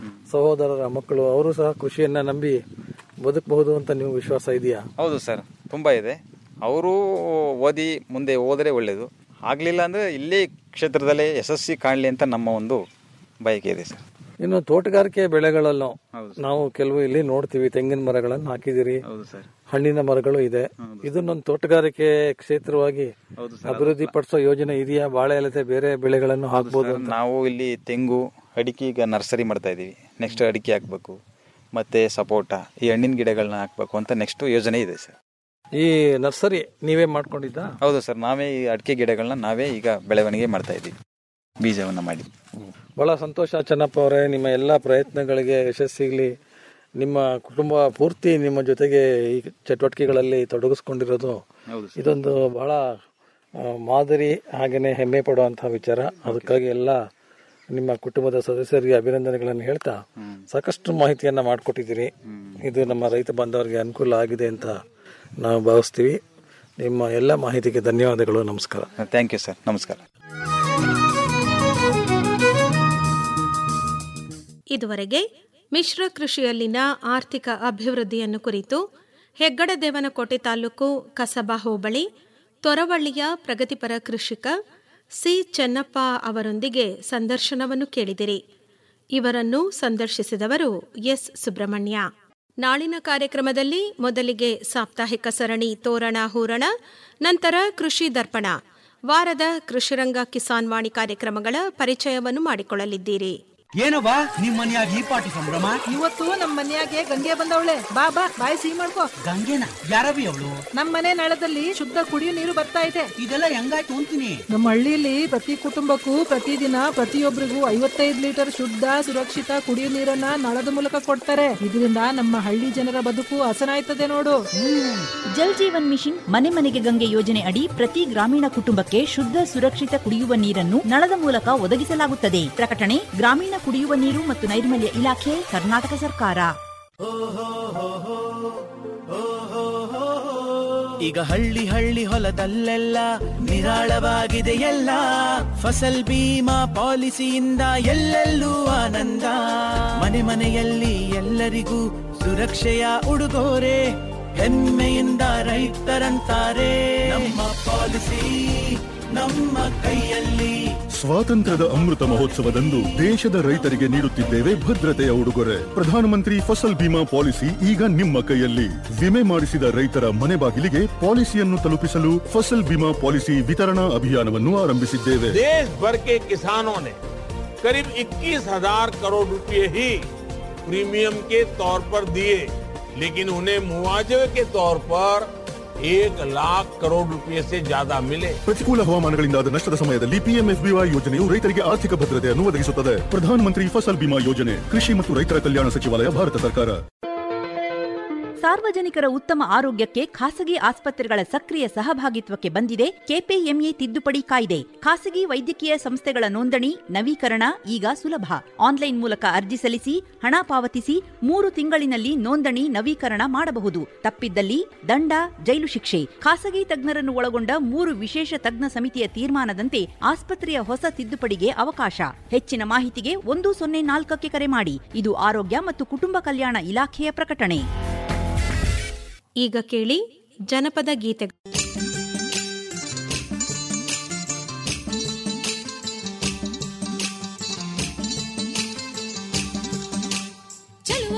Speaker 13: ಸಹೋದರರ ಮಕ್ಕಳು ಅವರು ಸಹ ಕೃಷಿಯನ್ನ ನಂಬಿ ಬದುಕಬಹುದು ಅಂತ ನೀವು ವಿಶ್ವಾಸ ಇದೆಯಾ
Speaker 14: ಹೌದು ಸರ್ ತುಂಬಾ ಇದೆ ಅವರು ಓದಿ ಮುಂದೆ ಹೋದರೆ ಒಳ್ಳೆಯದು ಆಗಲಿಲ್ಲ ಅಂದರೆ ಇಲ್ಲೇ ಕ್ಷೇತ್ರದಲ್ಲೇ ಯಶಸ್ವಿ ಕಾಣಲಿ ಅಂತ ನಮ್ಮ ಒಂದು ಬಯಕೆ ಇದೆ ಸರ್
Speaker 13: ಇನ್ನು ತೋಟಗಾರಿಕೆ ಬೆಳೆಗಳಲ್ಲೂ
Speaker 14: ಹೌದು
Speaker 13: ನಾವು ಕೆಲವು ಇಲ್ಲಿ ನೋಡ್ತೀವಿ ತೆಂಗಿನ ಮರಗಳನ್ನು ಹಾಕಿದಿರಿ
Speaker 14: ಹೌದು ಸರ್
Speaker 13: ಹಣ್ಣಿನ ಮರಗಳು ಇದೆ ಇದನ್ನೊಂದು ತೋಟಗಾರಿಕೆ ಕ್ಷೇತ್ರವಾಗಿ
Speaker 14: ಹೌದು
Speaker 13: ಅಭಿವೃದ್ಧಿ ಪಡಿಸೋ ಯೋಜನೆ ಇದೆಯಾ ಬಾಳೆ ಅಲ್ಲದೆ ಬೇರೆ ಬೆಳೆಗಳನ್ನು ಹಾಕ್ಬೋದು
Speaker 14: ಸರ್, ನಾವು ಇಲ್ಲಿ ತೆಂಗು ಅಡಿಕೆ ಈಗ ನರ್ಸರಿ ಮಾಡ್ತಾ ಇದೀವಿ ನೆಕ್ಸ್ಟ್ ಅಡಿಕೆ ಹಾಕ್ಬೇಕು ಮತ್ತೆ ಸಪೋಟ ಈ ಹಣ್ಣಿನ ಗಿಡಗಳನ್ನ ಹಾಕ್ಬೇಕು ಅಂತ ನೆಕ್ಸ್ಟ್ ಯೋಜನೆ ಇದೆ ಸರ್
Speaker 13: ಈ ನರ್ಸರಿ ನೀವೇ ಮಾಡ್ಕೊಂಡಿದ್ದ
Speaker 14: ಹೌದು ಸರ್ ನಾವೇ ಈ ಅಡಿಕೆ ಗಿಡಗಳನ್ನ ನಾವೇ ಈಗ ಬೆಳವಣಿಗೆ ಮಾಡ್ತಾ ಇದ್ದೀವಿ ಬೀಜವನ್ನ ಮಾಡಿ
Speaker 13: ಬಹಳ ಸಂತೋಷ ಚೆನ್ನಪ್ಪ ಅವರೇ ನಿಮ್ಮ ಎಲ್ಲ ಪ್ರಯತ್ನಗಳಿಗೆ ಯಶಸ್ಸಿಗ್ಲಿ ನಿಮ್ಮ ಕುಟುಂಬ ಪೂರ್ತಿ ನಿಮ್ಮ ಜೊತೆಗೆ ಈ ಚಟುವಟಿಕೆಗಳಲ್ಲಿ ತೊಡಗಿಸ್ಕೊಂಡಿರೋದು
Speaker 14: ಹೌದು
Speaker 13: ಇದೊಂದು ಬಹಳ ಆ, ಮಾದರಿ ಹಾಗೆಯೇ ಹೆಮ್ಮೆ ಪಡುವಂತಹ ವಿಚಾರ ಅದಕ್ಕಾಗಿ ಎಲ್ಲ ನಿಮ್ಮ ಕುಟುಂಬದ ಸದಸ್ಯರಿಗೆ ಅಭಿನಂದನೆಗಳನ್ನು ಹೇಳ್ತಾ ಸಾಕಷ್ಟು ಮಾಹಿತಿಯನ್ನ ಮಾಡಿಕೊಟ್ಟಿದ್ದೀರಿ ಇದು ನಮ್ಮ ರೈತ ಬಾಂಧವರಿಗೆ ಅನುಕೂಲ ಆಗಿದೆ ಅಂತ ನಾವು ಭಾವಿಸ್ತೀವಿ ನಿಮ್ಮ ಎಲ್ಲ ಮಾಹಿತಿಗೆ ಧನ್ಯವಾದಗಳು ನಮಸ್ಕಾರ
Speaker 14: ಥ್ಯಾಂಕ್ ಯು ಸರ್ ನಮಸ್ಕಾರ
Speaker 3: ಇದುವರೆಗೆ ಮಿಶ್ರ ಕೃಷಿಯಲ್ಲಿನ ಆರ್ಥಿಕ ಅಭಿವೃದ್ಧಿಯನ್ನು ಕುರಿತು ಹೆಗ್ಗಡದೇವನಕೋಟೆ ತಾಲೂಕು ಕಸಬಾ ಹೋಬಳಿ ತೊರವಳ್ಳಿಯ ಪ್ರಗತಿಪರ ಕೃಷಿಕ ಸಿ ಚೆನ್ನಪ್ಪ ಅವರೊಂದಿಗೆ ಸಂದರ್ಶನವನ್ನು ಕೇಳಿದಿರಿ ಇವರನ್ನು ಸಂದರ್ಶಿಸಿದವರು ಎಸ್ ಸುಬ್ರಹ್ಮಣ್ಯ ನಾಳಿನ ಕಾರ್ಯಕ್ರಮದಲ್ಲಿ ಮೊದಲಿಗೆ ಸಾಪ್ತಾಹಿಕ ಸರಣಿ ತೋರಣ ಹೂರಣ ನಂತರ ಕೃಷಿ ದರ್ಪಣ ವಾರದ ಕೃಷಿರಂಗ ಕಿಸಾನ್ ವಾಣಿ ಕಾರ್ಯಕ್ರಮಗಳ ಪರಿಚಯವನ್ನು ಮಾಡಿಕೊಳ್ಳಲಿದ್ದೀರಿ
Speaker 15: ಏನವ್ವ ನಿಮ್ ಮನ್ಯಾಗ ಈ ಪಾಟಿ ಸಂಭ್ರಮ
Speaker 16: ಇವತ್ತು ನಮ್ ಮನ್ಯಾಗೆ ಗಂಗೆ ಬಂದವಳೆ ಬಾ ಬಾ ಬಾಯಿ ಸಿಹಿ ಮಾಡ್ಕೋ
Speaker 15: ಗಂಗೆನ ಯಾರವಿ ಅವಳು
Speaker 16: ನಮ್ ಮನೆ ನಳದಲ್ಲಿ ಶುದ್ಧ ಕುಡಿಯೋ ನೀರು ಬರ್ತಾ ಇದೆ
Speaker 15: ಇದೆಲ್ಲ ಹೆಂಗಾಯ್ತು ಅಂತೀನಿ
Speaker 16: ನಮ್ಮ ಹಳ್ಳಿಲಿ ಪ್ರತಿ ಕುಟುಂಬಕ್ಕೂ ಪ್ರತಿದಿನ ಪ್ರತಿಯೊಬ್ಬರಿಗೂ ಐವತ್ತೈದು ಲೀಟರ್ ಶುದ್ಧ ಸುರಕ್ಷಿತ ಕುಡಿಯೋ ನೀರನ್ನ ನಳದ ಮೂಲಕ ಕೊಡ್ತಾರೆ ಇದರಿಂದ ನಮ್ಮ ಹಳ್ಳಿ ಜನರ ಬದುಕು ಹಸನಾಯ್ತದೆ ನೋಡು
Speaker 11: ಜಲ್ ಜೀವನ್ ಮಿಷನ್ ಮನೆ ಮನೆಗೆ ಗಂಗೆ ಯೋಜನೆ ಅಡಿ ಪ್ರತಿ ಗ್ರಾಮೀಣ ಕುಟುಂಬಕ್ಕೆ ಶುದ್ಧ ಸುರಕ್ಷಿತ ಕುಡಿಯುವ ನೀರನ್ನು ನಳದ ಮೂಲಕ ಒದಗಿಸಲಾಗುತ್ತದೆ ಪ್ರಕಟಣೆ ಗ್ರಾಮೀಣ ಕುಡಿಯುವ ನೀರು ಮತ್ತು ನೈರ್ಮಲ್ಯ ಇಲಾಖೆ ಕರ್ನಾಟಕ ಸರ್ಕಾರ
Speaker 9: ಈಗ ಹಳ್ಳಿ ಹಳ್ಳಿ ಹೊಲದಲ್ಲೆಲ್ಲ ನಿರಾಳವಾಗಿದೆ ಎಲ್ಲ ಫಸಲ್ ಬೀಮಾ ಪಾಲಿಸಿಯಿಂದ ಎಲ್ಲೆಲ್ಲೂ ಆನಂದ ಮನೆ ಮನೆಯಲ್ಲಿ ಎಲ್ಲರಿಗೂ ಸುರಕ್ಷೆಯ ಉಡುಗೊರೆ ಹೆಮ್ಮೆಯಿಂದ ರೈತರಂತಾರೆ ನಮ್ಮ ಪಾಲಿಸಿ ನಮ್ಮ ಕೈಯಲ್ಲಿ
Speaker 10: ಸ್ವಾತಂತ್ರ್ಯದ ಅಮೃತ ಮಹೋತ್ಸವದಂದು ದೇಶದ ರೈತರಿಗೆ ನೀಡುತ್ತಿದ್ದೇವೆ ಭದ್ರತೆಯ ಉಡುಗೊರೆ ಪ್ರಧಾನಮಂತ್ರಿ ಫಸಲ್ ಬಿಮಾ ಪಾಲಿಸಿ ಈಗ ನಿಮ್ಮ ಕೈಯಲ್ಲಿ ವಿಮೆ ಮಾಡಿಸಿದ ರೈತರ ಮನೆ ಬಾಗಿಲಿಗೆ ಪಾಲಿಸಿಯನ್ನು ತಲುಪಿಸಲು ಫಸಲ್ ಬಿಮಾ ಪಾಲಿಸಿ ವಿತರಣಾ ಅಭಿಯಾನವನ್ನು ಆರಂಭಿಸಿದ್ದೇವೆ
Speaker 5: देश भर के किसानों ने करीब 21,000 करोड़ रुपए ही प्रीमियम के तौर पर दिए लेकिन उन्हें मुआवजे के तौर पर एक लाख करोड़ रुपए से ज्यादा मिले
Speaker 10: ಪ್ರತಿಕೂಲ ಹವಾಮಾನಗಳಿಂದಾದ ನಷ್ಟದ ಸಮಯದಲ್ಲಿ ಪಿಎಂಎಫ್ಬಿವೈ ಯೋಜನೆಯು ರೈತರಿಗೆ ಆರ್ಥಿಕ ಭದ್ರತೆಯನ್ನು ಒದಗಿಸುತ್ತದೆ ಪ್ರಧಾನಮಂತ್ರಿ ಫಸಲ್ ಬಿಮಾ ಯೋಜನೆ ಕೃಷಿ ಮತ್ತು ರೈತರ ಕಲ್ಯಾಣ ಸಚಿವಾಲಯ ಭಾರತ ಸರ್ಕಾರ
Speaker 11: ಸಾರ್ವಜನಿಕರ ಉತ್ತಮ ಆರೋಗ್ಯಕ್ಕೆ ಖಾಸಗಿ ಆಸ್ಪತ್ರೆಗಳ ಸಕ್ರಿಯ ಸಹಭಾಗಿತ್ವಕ್ಕೆ ಬಂದಿದೆ ಕೆಪಿಎಂಎ ತಿದ್ದುಪಡಿ ಕಾಯ್ದೆ ಖಾಸಗಿ ವೈದ್ಯಕೀಯ ಸಂಸ್ಥೆಗಳ ನೋಂದಣಿ ನವೀಕರಣ ಈಗ ಸುಲಭ ಆನ್ಲೈನ್ ಮೂಲಕ ಅರ್ಜಿ ಸಲ್ಲಿಸಿ ಹಣ ಪಾವತಿಸಿ ಮೂರು ತಿಂಗಳಿನಲ್ಲಿ ನೋಂದಣಿ ನವೀಕರಣ ಮಾಡಬಹುದು ತಪ್ಪಿದ್ದಲ್ಲಿ ದಂಡ ಜೈಲು ಶಿಕ್ಷೆ ಖಾಸಗಿ ತಜ್ಞರನ್ನು ಒಳಗೊಂಡ ಮೂರು ವಿಶೇಷ ತಜ್ಞ ಸಮಿತಿಯ ತೀರ್ಮಾನದಂತೆ ಆಸ್ಪತ್ರೆಯ ಹೊಸ ತಿದ್ದುಪಡಿಗೆ ಅವಕಾಶ ಹೆಚ್ಚಿನ ಮಾಹಿತಿಗೆ ಒಂದು ಸೊನ್ನೆ ನಾಲ್ಕಕ್ಕೆ ಕರೆ ಮಾಡಿ ಇದು ಆರೋಗ್ಯ ಮತ್ತು ಕುಟುಂಬ ಕಲ್ಯಾಣ ಇಲಾಖೆಯ ಪ್ರಕಟಣೆ
Speaker 3: ಈಗ ಕೇಳಿ ಜನಪದ ಗೀತೆ
Speaker 17: ಚಲುವ